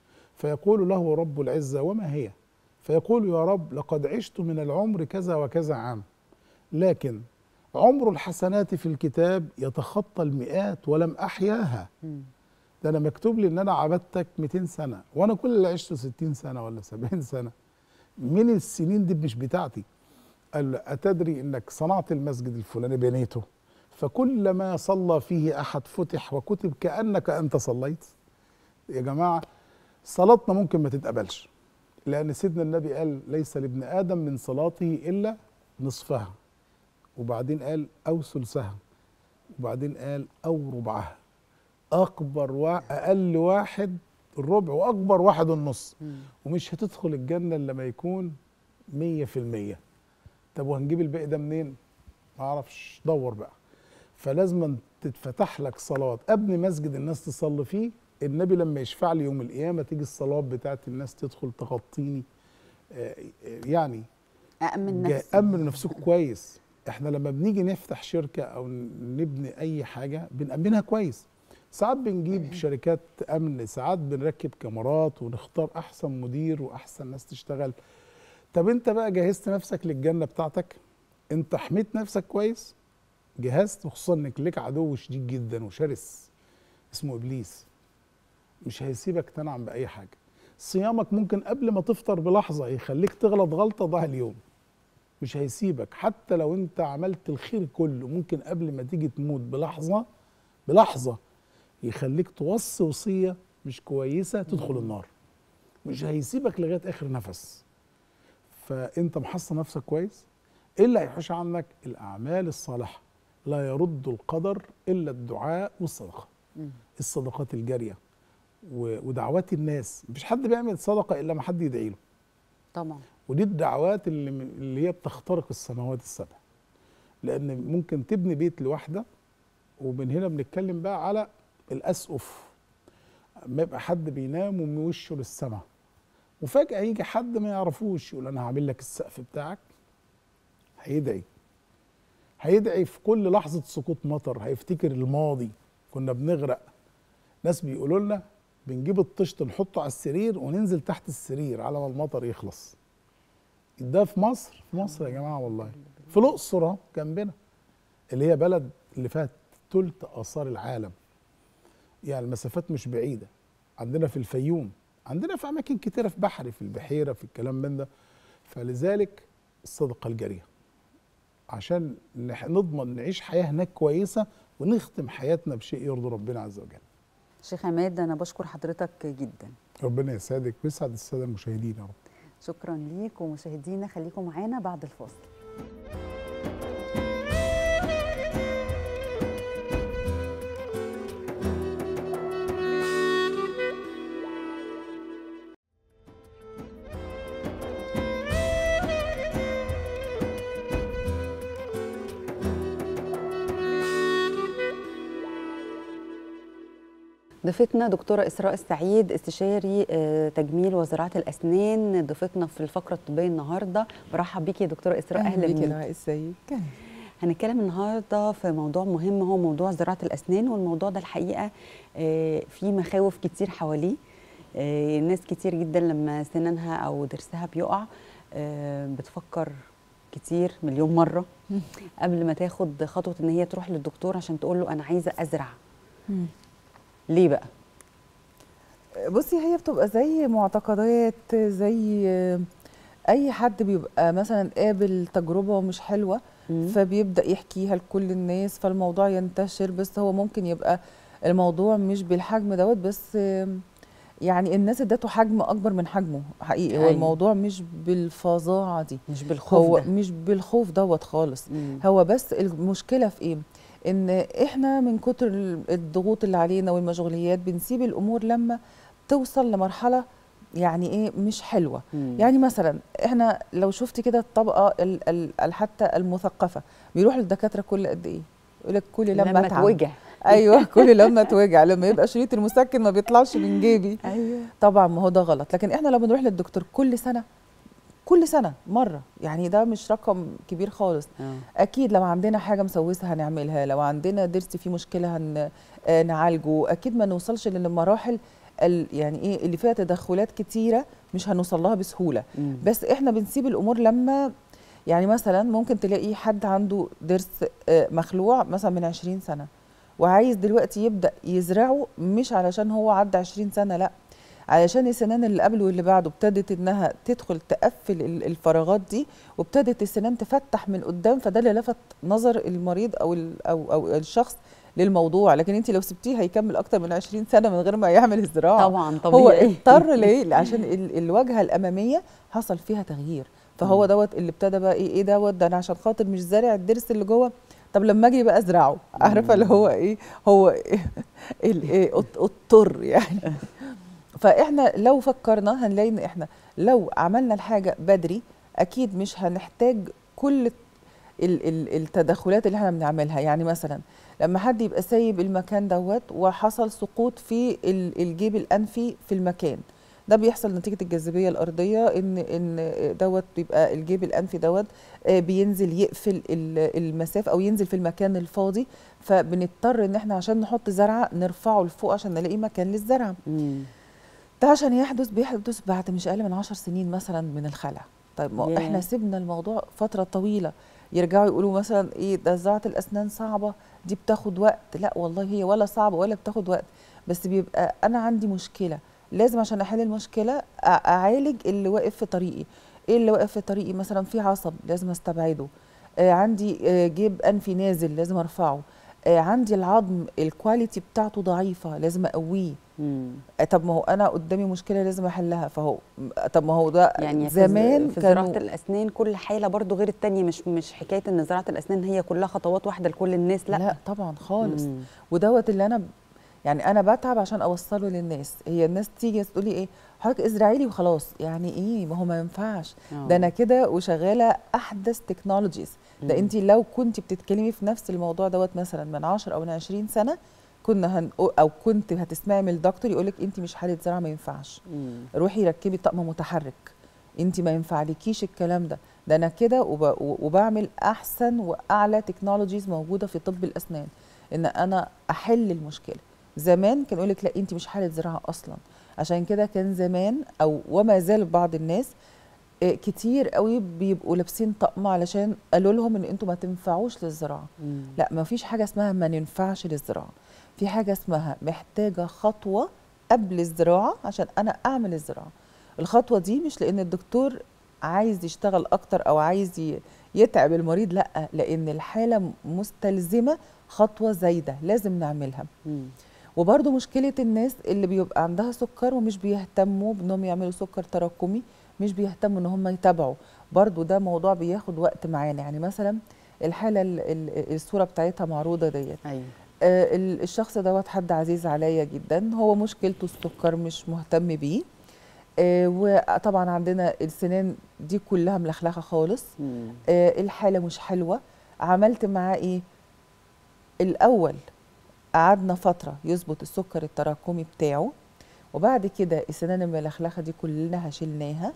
فيقول له رب العزه وما هي فيقول يا رب لقد عشت من العمر كذا وكذا عام لكن عمر الحسنات في الكتاب يتخطى المئات ولم احياها مم. ده انا مكتوب لي ان انا عبدتك 200 سنه وانا كل اللي عشته 60 سنه ولا 70 سنه من السنين دي مش بتاعتي قال له اتدري انك صنعت المسجد الفلاني بنيته فكلما صلى فيه احد فتح وكتب كانك انت صليت يا جماعه صلاتنا ممكن ما تتقبلش لان سيدنا النبي قال ليس لابن ادم من صلاته الا نصفها وبعدين قال او ثلثها وبعدين قال او ربعها اكبر واقل واحد الربع واكبر واحد النص مم. ومش هتدخل الجنه الا لما يكون مية في المية طب وهنجيب الباقي ده منين ما اعرفش دور بقى فلازم تتفتح لك صلاه ابني مسجد الناس تصلي فيه النبي لما يشفع لي يوم القيامه تيجي الصلاه بتاعت الناس تدخل تغطيني آه، آه، يعني أأمن جا- نفسي امن نفسكم كويس احنا لما بنيجي نفتح شركه او نبني اي حاجه بنامنها كويس ساعات بنجيب شركات امن ساعات بنركب كاميرات ونختار احسن مدير واحسن ناس تشتغل طب انت بقى جهزت نفسك للجنه بتاعتك انت حميت نفسك كويس جهزت وخصوصا انك ليك عدو شديد جدا وشرس اسمه ابليس مش هيسيبك تنعم باي حاجه صيامك ممكن قبل ما تفطر بلحظه يخليك تغلط غلطه ضاع اليوم مش هيسيبك حتى لو انت عملت الخير كله ممكن قبل ما تيجي تموت بلحظه بلحظه يخليك توصي وصيه مش كويسه تدخل النار مش هيسيبك لغايه اخر نفس فانت محصن نفسك كويس ايه اللي هيحوش عنك الاعمال الصالحه لا يرد القدر الا الدعاء والصدقه مم. الصدقات الجاريه و- ودعوات الناس مفيش حد بيعمل صدقه الا ما حد يدعي له طبعا ودي الدعوات اللي م- اللي هي بتخترق السماوات السبع لان ممكن تبني بيت لوحده ومن هنا بنتكلم بقى على الاسقف ما يبقى حد بينام ووشه للسماء وفجاه يجي حد ما يعرفوش يقول انا هعمل لك السقف بتاعك هيدعي هيدعي في كل لحظه سقوط مطر هيفتكر الماضي كنا بنغرق ناس بيقولوا لنا بنجيب الطشت نحطه على السرير وننزل تحت السرير على ما المطر يخلص ده في مصر في مصر يا جماعه والله في الاقصر اهو جنبنا اللي هي بلد اللي فيها تلت اثار العالم يعني المسافات مش بعيده عندنا في الفيوم عندنا في اماكن كتيره في بحري في البحيره في الكلام من ده فلذلك الصدقه الجاريه عشان نح- نضمن نعيش حياه هناك كويسه ونختم حياتنا بشيء يرضي ربنا عز وجل شيخ عماد انا بشكر حضرتك جدا ربنا يسعدك ويسعد الساده المشاهدين يا رب شكرا ليك ومشاهدينا خليكم معانا بعد الفاصل ضيفتنا دكتورة إسراء السعيد استشاري آه، تجميل وزراعة الأسنان ضيفتنا في الفقرة الطبية النهاردة برحب بيكي يا دكتورة إسراء أهلا بيكي بيكي دعاء ازيك هنتكلم النهارده في موضوع مهم هو موضوع زراعه الاسنان والموضوع ده الحقيقه آه، في مخاوف كتير حواليه آه، ناس كتير جدا لما سنانها او ضرسها بيقع آه، بتفكر كتير مليون مره قبل ما تاخد خطوه ان هي تروح للدكتور عشان تقول له انا عايزه ازرع ليه بقى بصي هي بتبقى زي معتقدات زي اي حد بيبقى مثلا قابل تجربه مش حلوه فبيبدا يحكيها لكل الناس فالموضوع ينتشر بس هو ممكن يبقى الموضوع مش بالحجم دوت بس يعني الناس ادته حجم اكبر من حجمه حقيقي هو أيوة. الموضوع مش بالفظاعه دي مش بالخوف هو ده مش بالخوف دوت خالص مم. هو بس المشكله في ايه ان احنا من كتر ال- الضغوط اللي علينا والمشغوليات بنسيب الامور لما توصل لمرحله يعني ايه مش حلوه مم. يعني مثلا احنا لو شفتي كده الطبقه ال ال ال- حتى المثقفه بيروح للدكاتره كل قد ايه يقول لك كل لما, لما اتعب توجع ايوه كل لما توجع لما يبقى شريط المسكن ما بيطلعش من جيبي ايوه طبعا ما هو ده غلط لكن احنا لو بنروح للدكتور كل سنه كل سنه مره يعني ده مش رقم كبير خالص آه. اكيد لو عندنا حاجه مسوسه هنعملها لو عندنا ضرس فيه مشكله هن آه، نعالجه اكيد ما نوصلش للمراحل ال- يعني ايه اللي فيها تدخلات كتيره مش هنوصل لها بسهوله مم. بس احنا بنسيب الامور لما يعني مثلا ممكن تلاقي حد عنده ضرس آه، مخلوع مثلا من 20 سنه وعايز دلوقتي يبدا يزرعه مش علشان هو عدى 20 سنه لا علشان السنان اللي قبله واللي بعده ابتدت انها تدخل تقفل ال- الفراغات دي وابتدت السنان تفتح من قدام فده اللي لفت نظر المريض او ال- او او الشخص للموضوع لكن انت لو سبتيه هيكمل اكتر من 20 سنه من غير ما يعمل الزراعه طبعا هو طبيعي اضطر ليه عشان ال- الواجهه الاماميه حصل فيها تغيير فهو دوت اللي ابتدى بقى ايه ايه دوت ده انا عشان خاطر مش زارع الضرس اللي جوه طب لما اجي بقى ازرعه عارفه اللي هو ايه هو إيه ال- ايه اض- اضطر يعني فاحنا لو فكرنا هنلاقي ان احنا لو عملنا الحاجه بدري اكيد مش هنحتاج كل ال- ال- التدخلات اللي احنا بنعملها يعني مثلا لما حد يبقى سايب المكان دوت وحصل سقوط في ال- الجيب الانفي في المكان ده بيحصل نتيجه الجاذبيه الارضيه ان ان دوت بيبقى الجيب الانفي دوت آه، بينزل يقفل ال- المسافه او ينزل في المكان الفاضي فبنضطر ان احنا عشان نحط زرعه نرفعه لفوق عشان نلاقي مكان للزرعه مم. ده عشان يحدث بيحدث بعد مش اقل من عشر سنين مثلا من الخلع طيب ما ياه. احنا سيبنا الموضوع فتره طويله يرجعوا يقولوا مثلا ايه ده زراعه الاسنان صعبه دي بتاخد وقت لا والله هي ولا صعبه ولا بتاخد وقت بس بيبقى انا عندي مشكله لازم عشان احل المشكله أ- اعالج اللي واقف في طريقي ايه اللي واقف في طريقي مثلا في عصب لازم استبعده آه عندي آه جيب انفي نازل لازم ارفعه آه عندي العظم الكواليتي بتاعته ضعيفه لازم اقويه مم. آه، طب ما هو انا قدامي مشكله لازم احلها فهو طب ما هو ده يعني في زمان ز- في زراعه كانوا الاسنان كل حاله برضو غير التانية مش مش حكايه ان زراعه الاسنان هي كلها خطوات واحده لكل الناس لا, لا, لا طبعا خالص مم. ودوت اللي انا ب- يعني انا بتعب عشان اوصله للناس هي الناس تيجي تقول لي ايه حضرتك ازرعي لي وخلاص يعني ايه ما هو ما ينفعش آه. ده انا كده وشغاله احدث تكنولوجيز ده مم. انت لو كنت بتتكلمي في نفس الموضوع دوت مثلا من 10 او من 20 سنه كنا هن او كنت هتسمعي من الدكتور يقول لك انت مش حاله زرع ما ينفعش مم. روحي ركبي طقم متحرك انت ما ينفعلكيش الكلام ده ده انا كده وب... وبعمل احسن واعلى تكنولوجيز موجوده في طب الاسنان ان انا احل المشكله زمان كان يقول لك لا انت مش حاله زراعه اصلا عشان كده كان زمان او وما زال بعض الناس آه، كتير قوي بيبقوا لابسين طقم علشان قالوا لهم ان انتوا ما تنفعوش للزراعه مم. لا ما فيش حاجه اسمها ما ننفعش للزراعه في حاجه اسمها محتاجه خطوه قبل الزراعه عشان انا اعمل الزراعه الخطوه دي مش لان الدكتور عايز يشتغل اكتر او عايز ي- يتعب المريض لا لان الحاله مستلزمه خطوه زايده لازم نعملها مم. وبرضو مشكلة الناس اللي بيبقى عندها سكر ومش بيهتموا بانهم يعملوا سكر تراكمي مش بيهتموا ان هم يتابعوا برضو ده موضوع بياخد وقت معانا يعني مثلا الحالة ال- ال- الصورة بتاعتها معروضة ديت ايوه آه، ال- الشخص دوت حد عزيز عليا جدا هو مشكلته السكر مش مهتم بيه آه، وطبعا عندنا السنان دي كلها ملخلخة خالص مم. آه، الحالة مش حلوة عملت معاه ايه الأول قعدنا فترة يظبط السكر التراكمي بتاعه وبعد كده السنان الملخلخة دي كلها شلناها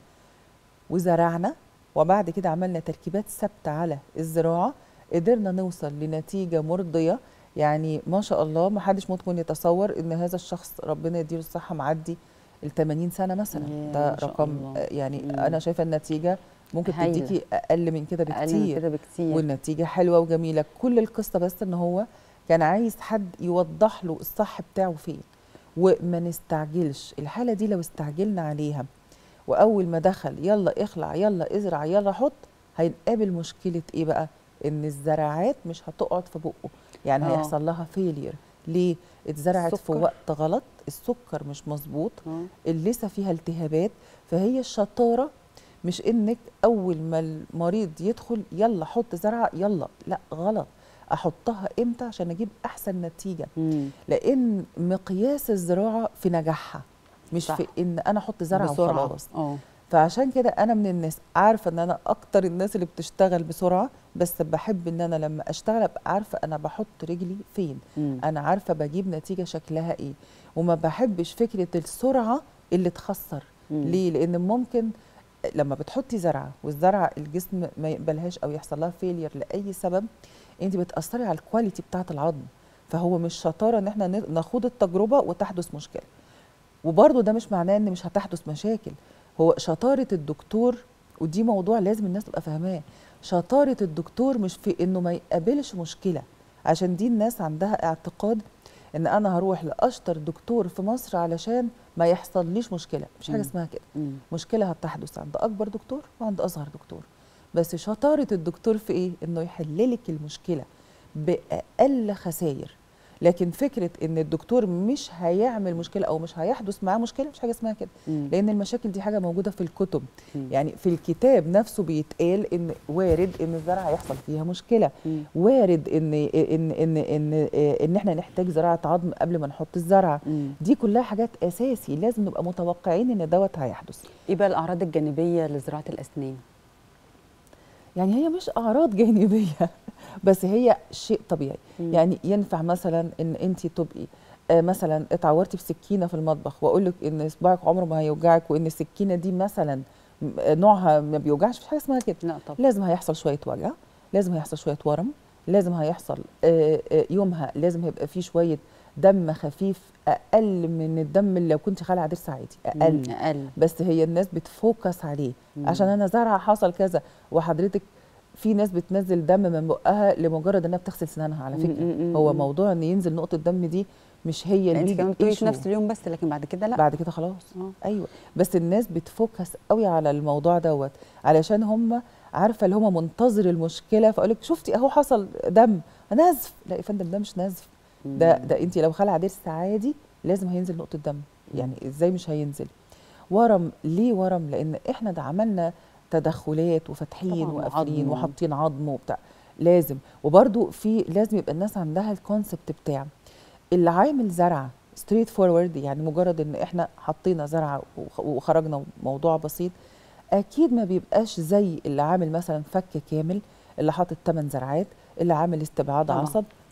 وزرعنا وبعد كده عملنا تركيبات ثابتة على الزراعة قدرنا نوصل لنتيجة مرضية يعني ما شاء الله ما حدش ممكن يتصور ان هذا الشخص ربنا يديله الصحة معدي ال 80 سنة مثلا ياه، ده ما شاء رقم الله. آه، يعني مم. انا شايفة النتيجة ممكن هايلة. تديكي اقل من كده اقل من بكتير كده بكتير والنتيجة حلوة وجميلة كل القصة بس ان هو كان عايز حد يوضح له الصح بتاعه فين وما نستعجلش الحالة دي لو استعجلنا عليها واول ما دخل يلا اخلع يلا ازرع يلا حط هينقابل مشكلة ايه بقى ان الزراعات مش هتقعد في بقه يعني آه. هيحصل لها فيلير ليه اتزرعت في السكر. وقت غلط السكر مش مظبوط آه. اللثه فيها التهابات فهي الشطاره مش انك اول ما المريض يدخل يلا حط زرعه يلا لا غلط احطها امتى عشان اجيب احسن نتيجه مم. لان مقياس الزراعه في نجاحها مش صح. في ان انا احط زرعه بسرعة. وخلاص اه فعشان كده انا من الناس عارفه ان انا اكتر الناس اللي بتشتغل بسرعه بس بحب ان انا لما اشتغل ابقى عارفه انا بحط رجلي فين مم. انا عارفه بجيب نتيجه شكلها ايه وما بحبش فكره السرعه اللي تخسر مم. ليه لان ممكن لما بتحطي زرعه والزرعه الجسم ما يقبلهاش او يحصل لها فيلير لاي سبب انت بتاثري على الكواليتي بتاعه العظم فهو مش شطاره ان احنا ن- نخوض التجربه وتحدث مشكله وبرضه ده مش معناه ان مش هتحدث مشاكل هو شطاره الدكتور ودي موضوع لازم الناس تبقى فاهماه شطاره الدكتور مش في انه ما يقابلش مشكله عشان دي الناس عندها اعتقاد ان انا هروح لاشطر دكتور في مصر علشان ما يحصليش مشكله مش حاجه مم. اسمها كده مم. مشكله هتحدث عند اكبر دكتور وعند اصغر دكتور بس شطاره الدكتور في ايه انه يحللك المشكله باقل خسائر لكن فكره ان الدكتور مش هيعمل مشكله او مش هيحدث معاه مشكله مش حاجه اسمها كده مم. لان المشاكل دي حاجه موجوده في الكتب مم. يعني في الكتاب نفسه بيتقال ان وارد ان الزرعه هيحصل فيها مشكله مم. وارد ان ان ان ان ان احنا نحتاج زراعه عظم قبل ما نحط الزرعه مم. دي كلها حاجات اساسي لازم نبقى متوقعين ان دوت هيحدث ايه بقى الاعراض الجانبيه لزراعه الاسنان يعني هي مش اعراض جانبيه بس هي شيء طبيعي مم. يعني ينفع مثلا ان انت تبقي آه، مثلا اتعورتي بسكينه في المطبخ واقول لك ان صباعك عمره ما هيوجعك وان السكينه دي مثلا م- آه، نوعها ما بيوجعش مفيش حاجه اسمها كده لا طبعا لازم هيحصل شويه وجع لازم هيحصل شويه ورم لازم هيحصل آه، آه، يومها لازم هيبقى فيه شويه دم خفيف اقل من الدم اللي لو كنت خالعه ضرس عادي اقل مم. اقل بس هي الناس بتفوكس عليه مم. عشان انا زرعه حصل كذا وحضرتك في ناس بتنزل دم من بقها لمجرد انها بتغسل سنانها على مم، فكره مم، مم، هو مم. موضوع ان ينزل نقطه دم دي مش هي انت اللي كمان بتقولي في نفس اليوم بس لكن بعد كده لا بعد كده خلاص آه. ايوه بس الناس بتفوكس قوي على الموضوع دوت علشان هم عارفه اللي هم منتظر المشكله فاقول لك شفتي اهو حصل دم نزف لا يا فندم ده مش نزف ده مم. ده انت لو خلع ضرس عادي لازم هينزل نقطه دم يعني ازاي مش هينزل ورم ليه ورم لان احنا ده عملنا تدخلات وفاتحين طبعاً، وقافلين وعظم. وحاطين عظم وبتاع لازم وبرده في لازم يبقى الناس عندها الكونسبت بتاع اللي عامل زرعه ستريت فورورد يعني مجرد ان احنا حطينا زرعه وخ- وخرجنا موضوع بسيط اكيد ما بيبقاش زي اللي عامل مثلا فك كامل اللي حاطط 8 زرعات اللي عامل استبعاد طبعاً. عصب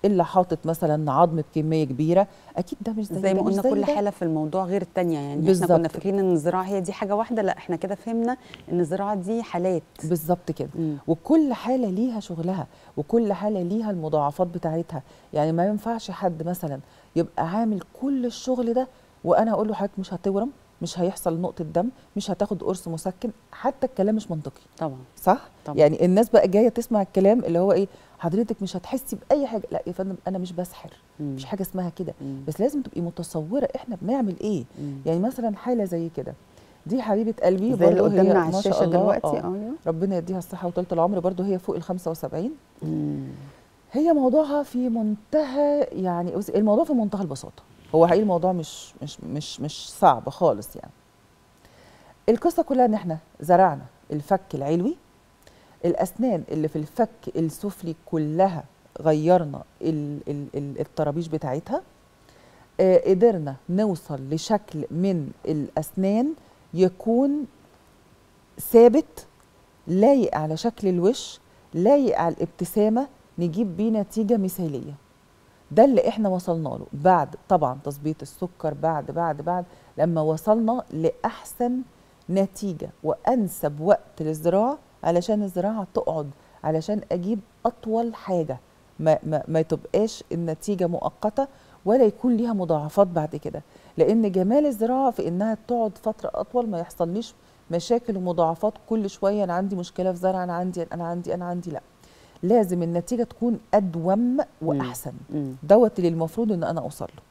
اللي حاطط مثلا عظم بكميه كبيره اكيد ده مش زي, زي ما ده، مش قلنا زي كل ده. حاله في الموضوع غير التانية يعني احنا بالظبط. كنا فاكرين ان الزراعه هي دي حاجه واحده لا احنا كده فهمنا ان الزراعه دي حالات بالظبط كده مم. وكل حاله ليها شغلها وكل حاله ليها المضاعفات بتاعتها يعني ما ينفعش حد مثلا يبقى عامل كل الشغل ده وانا اقول له حضرتك مش هتورم مش هيحصل نقطه دم مش هتاخد قرص مسكن حتى الكلام مش منطقي طبعا صح طبعا. يعني الناس بقى جايه تسمع الكلام اللي هو ايه حضرتك مش هتحسي باي حاجه لا يا فندم انا مش بسحر مم. مش حاجه اسمها كده مم. بس لازم تبقي متصوره احنا بنعمل ايه مم. يعني مثلا حاله زي كده دي حبيبه قلبي زي اللي برضه هي قدامنا على ما شاء الشاشه الله، دلوقتي آه. ايوه ربنا يديها الصحه وطولة العمر برضه هي فوق ال 75 مم. هي موضوعها في منتهى يعني بصي، الموضوع في منتهى البساطه هو حقيقي الموضوع مش مش مش مش صعب خالص يعني القصه كلها ان احنا زرعنا الفك العلوي الاسنان اللي في الفك السفلي كلها غيرنا ال- ال- ال- الطرابيش بتاعتها آه، قدرنا نوصل لشكل من الاسنان يكون ثابت لايق على شكل الوش لايق على الابتسامه نجيب بيه نتيجه مثاليه ده اللي احنا وصلنا له بعد طبعا تظبيط السكر بعد بعد بعد لما وصلنا لاحسن نتيجه وانسب وقت للزراعه علشان الزراعه تقعد علشان اجيب اطول حاجه ما, ما, ما تبقاش النتيجه مؤقته ولا يكون ليها مضاعفات بعد كده لان جمال الزراعه في انها تقعد فتره اطول ما يحصليش مشاكل ومضاعفات كل شويه انا عندي مشكله في زرع انا عندي انا عندي انا عندي لا لازم النتيجه تكون ادوم واحسن مم. دوت اللي المفروض ان انا اوصل له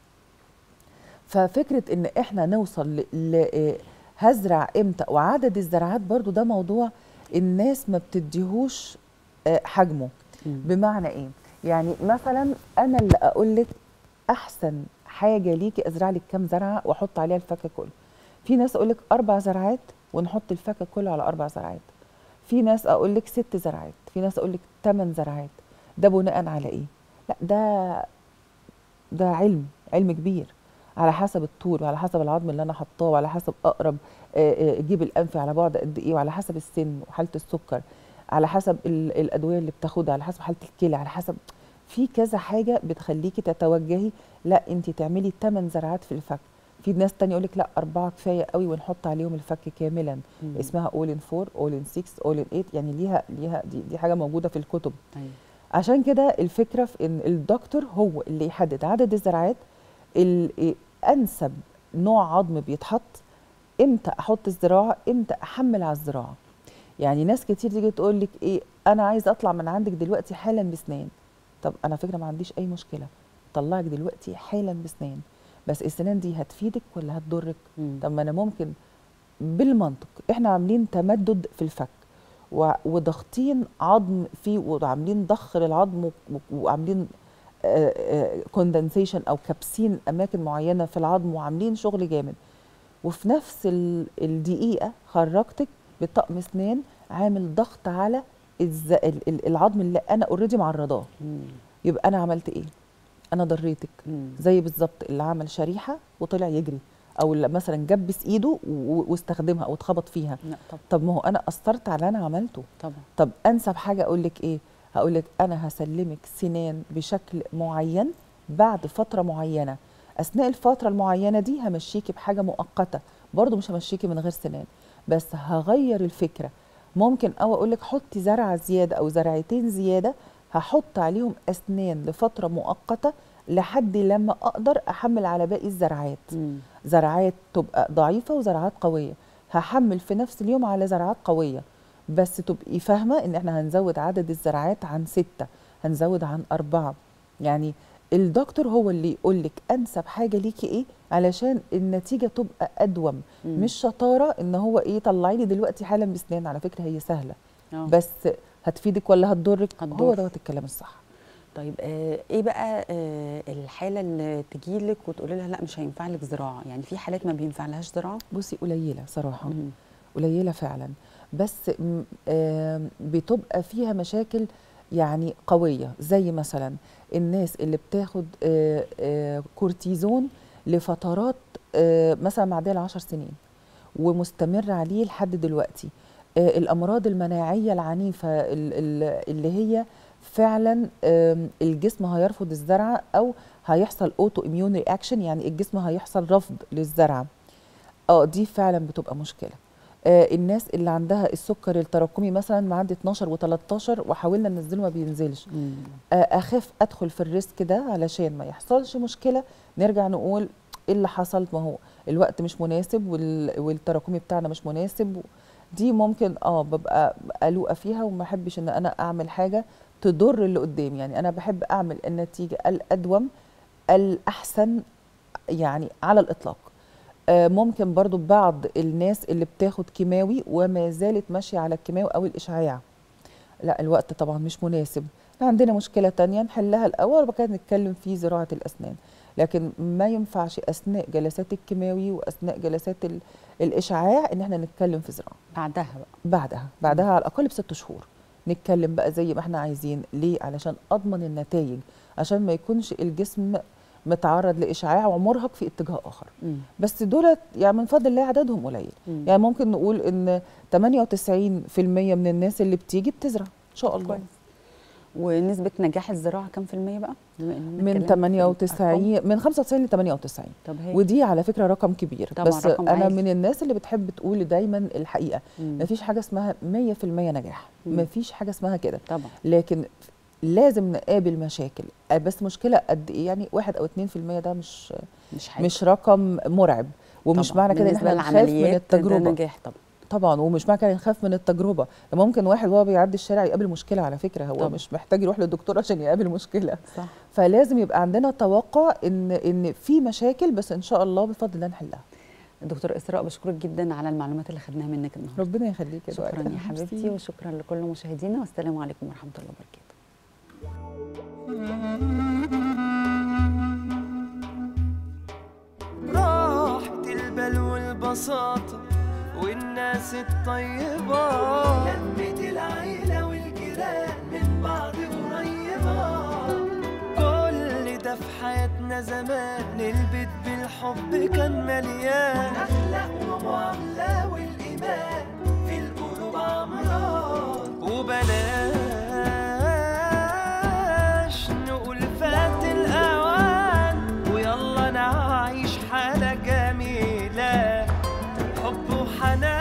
ففكره ان احنا نوصل ل... ل... آه، هزرع امتى وعدد الزراعات برضو ده موضوع الناس ما بتديهوش آه، حجمه مم. بمعنى ايه يعني مثلا انا اللي اقول لك احسن حاجه ليكي ازرع لك كام زرعه واحط عليها الفك كله في ناس اقول لك اربع زرعات ونحط الفك كله على اربع زرعات في ناس اقول لك ست زرعات في ناس اقول لك ثمان زرعات ده بناء على ايه لا ده ده علم علم كبير على حسب الطول وعلى حسب العظم اللي انا حطاه وعلى حسب اقرب آه، آه، جيب الانف على بعد قد ايه وعلى حسب السن وحاله السكر على حسب ال- الادويه اللي بتاخدها على حسب حاله الكلى على حسب في كذا حاجه بتخليكي تتوجهي لا انت تعملي 8 زرعات في الفك في ناس تانية يقول لك لا أربعة كفاية قوي ونحط عليهم الفك كاملا مم. اسمها اول ان 4 اول ان 6 اول ان 8 يعني ليها ليها دي, دي حاجة موجودة في الكتب أيوة. عشان كده الفكره في ان الدكتور هو اللي يحدد عدد الزراعات ال- انسب نوع عظم بيتحط امتى احط الزراعه امتى احمل على الزراعه يعني ناس كتير تيجي تقول لك ايه انا عايز اطلع من عندك دلوقتي حالا بسنان طب انا فكره ما عنديش اي مشكله طلعك دلوقتي حالا بسنان بس السنان دي هتفيدك ولا هتضرك مم. طب ما انا ممكن بالمنطق احنا عاملين تمدد في الفك و- وضاغطين عظم فيه وعاملين ضخ للعظم و- وعاملين كوندنسيشن او كابسين اماكن معينه في العظم وعاملين شغل جامد وفي نفس ال- الدقيقه خرجتك بطقم اسنان عامل ضغط على الز- ال- ال- العظم اللي انا اوريدي معرضاه مم. يبقى انا عملت ايه انا ضريتك مم. زي بالظبط اللي عمل شريحه وطلع يجري او اللي مثلا جبس ايده و- واستخدمها او اتخبط فيها لا طبعا طب ما هو انا اثرت على اللي انا عملته طبعا طب انسب حاجه اقول لك ايه هقول لك انا هسلمك سنان بشكل معين بعد فتره معينه اثناء الفتره المعينه دي همشيكي بحاجه مؤقته برضو مش همشيكي من غير سنان بس هغير الفكره ممكن او اقول لك حطي زرعه زياده او زرعتين زياده هحط عليهم اسنان لفتره مؤقته لحد لما اقدر احمل على باقي الزرعات مم. زرعات تبقى ضعيفه وزرعات قويه هحمل في نفس اليوم على زرعات قويه بس تبقي فاهمه ان احنا هنزود عدد الزرعات عن سته هنزود عن اربعه يعني الدكتور هو اللي يقول لك انسب حاجه ليكي ايه علشان النتيجه تبقى ادوم مم. مش شطاره ان هو ايه طلعي لي دلوقتي حالا بسنان على فكره هي سهله آه. بس هتفيدك ولا هتضرك هتضر. هو دوت الكلام الصح طيب آه ايه بقى آه الحاله اللي تجي لك وتقولي لها لا مش هينفع لك زراعه يعني في حالات ما بينفع لهاش زراعه بصي قليله صراحه مم. قليله فعلا بس م- آم، بتبقى فيها مشاكل يعني قويه زي مثلا الناس اللي بتاخد آه، آه، كورتيزون لفترات آه، مثلا معديه العشر سنين ومستمر عليه لحد دلوقتي آه، الامراض المناعيه العنيفه ال- ال- اللي هي فعلا آم، الجسم هيرفض الزرعه او هيحصل اوتو اميون رياكشن يعني الجسم هيحصل رفض للزرعه اه دي فعلا بتبقى مشكله آه الناس اللي عندها السكر التراكمي مثلا معدي 12 و13 وحاولنا ننزله ما بينزلش مم. آه، اخاف ادخل في الريسك ده علشان ما يحصلش مشكله نرجع نقول ايه اللي حصل ما هو الوقت مش مناسب وال- والتراكمي بتاعنا مش مناسب دي ممكن اه ببقى قلوقه فيها وما احبش ان انا اعمل حاجه تضر اللي قدامي يعني انا بحب اعمل النتيجه الادوم الاحسن يعني على الاطلاق آه، ممكن برضو بعض الناس اللي بتاخد كيماوي وما زالت ماشيه على الكيماوي او الاشعاع لا الوقت طبعا مش مناسب إحنا عندنا مشكلة تانية نحلها الأول وبعد كده نتكلم في زراعة الأسنان لكن ما ينفعش أثناء جلسات الكيماوي وأثناء جلسات ال- الإشعاع إن احنا نتكلم في زراعة بعدها بقى بعدها بعدها على الأقل بست شهور نتكلم بقى زي ما احنا عايزين ليه علشان أضمن النتائج عشان ما يكونش الجسم متعرض لإشعاع ومرهق في اتجاه آخر مم. بس دولت يعني من فضل الله عددهم قليل مم. يعني ممكن نقول ان 98% من الناس اللي بتيجي بتزرع ان شاء الله كويس ونسبة نجاح الزراعة كام في المية بقى؟ بما إننا من اتكلمنا في الأرقام. 98 من 95 ل 98 طب هي ودي على فكره رقم كبير طبعاً بس رقم انا عالي. من الناس اللي بتحب تقول دايما الحقيقه مم. مفيش حاجه اسمها 100% نجاح مم. مفيش حاجه اسمها كده طبعا لكن لازم نقابل مشاكل آه، بس مشكله قد ايه يعني 1 او 2% ده مش مش حاجة مش رقم مرعب ومش طبعاً. معنى كده ان بالنسبة احنا نخاف من للعمليات ده التجربه نجاح طبعا طبعا ومش معنى كده نخاف من التجربه ده ممكن واحد وهو بيعدي الشارع يقابل مشكله على فكره هو طبعا. مش محتاج يروح للدكتور عشان يقابل مشكله صح فلازم يبقى عندنا توقع ان ان في مشاكل بس ان شاء الله بفضل الله نحلها دكتور إسراء بشكرك جدا على المعلومات اللي خدناها منك النهارده ربنا يخليك يا شكرا دعاء. يا حبيبتي ميرسي. وشكرا لكل مشاهدينا والسلام عليكم ورحمة الله وبركاته راحة البال والبساطة والناس الطيبة لمة العيلة والجيران من بعض قريبة كل ده في حياتنا زمان البيت بالحب كان مليان أخلاق ومعاملة والإيمان في القلوب عمران وبلاش نقول فات الأوان ويلا نعيش حالة جميلة حب وحنان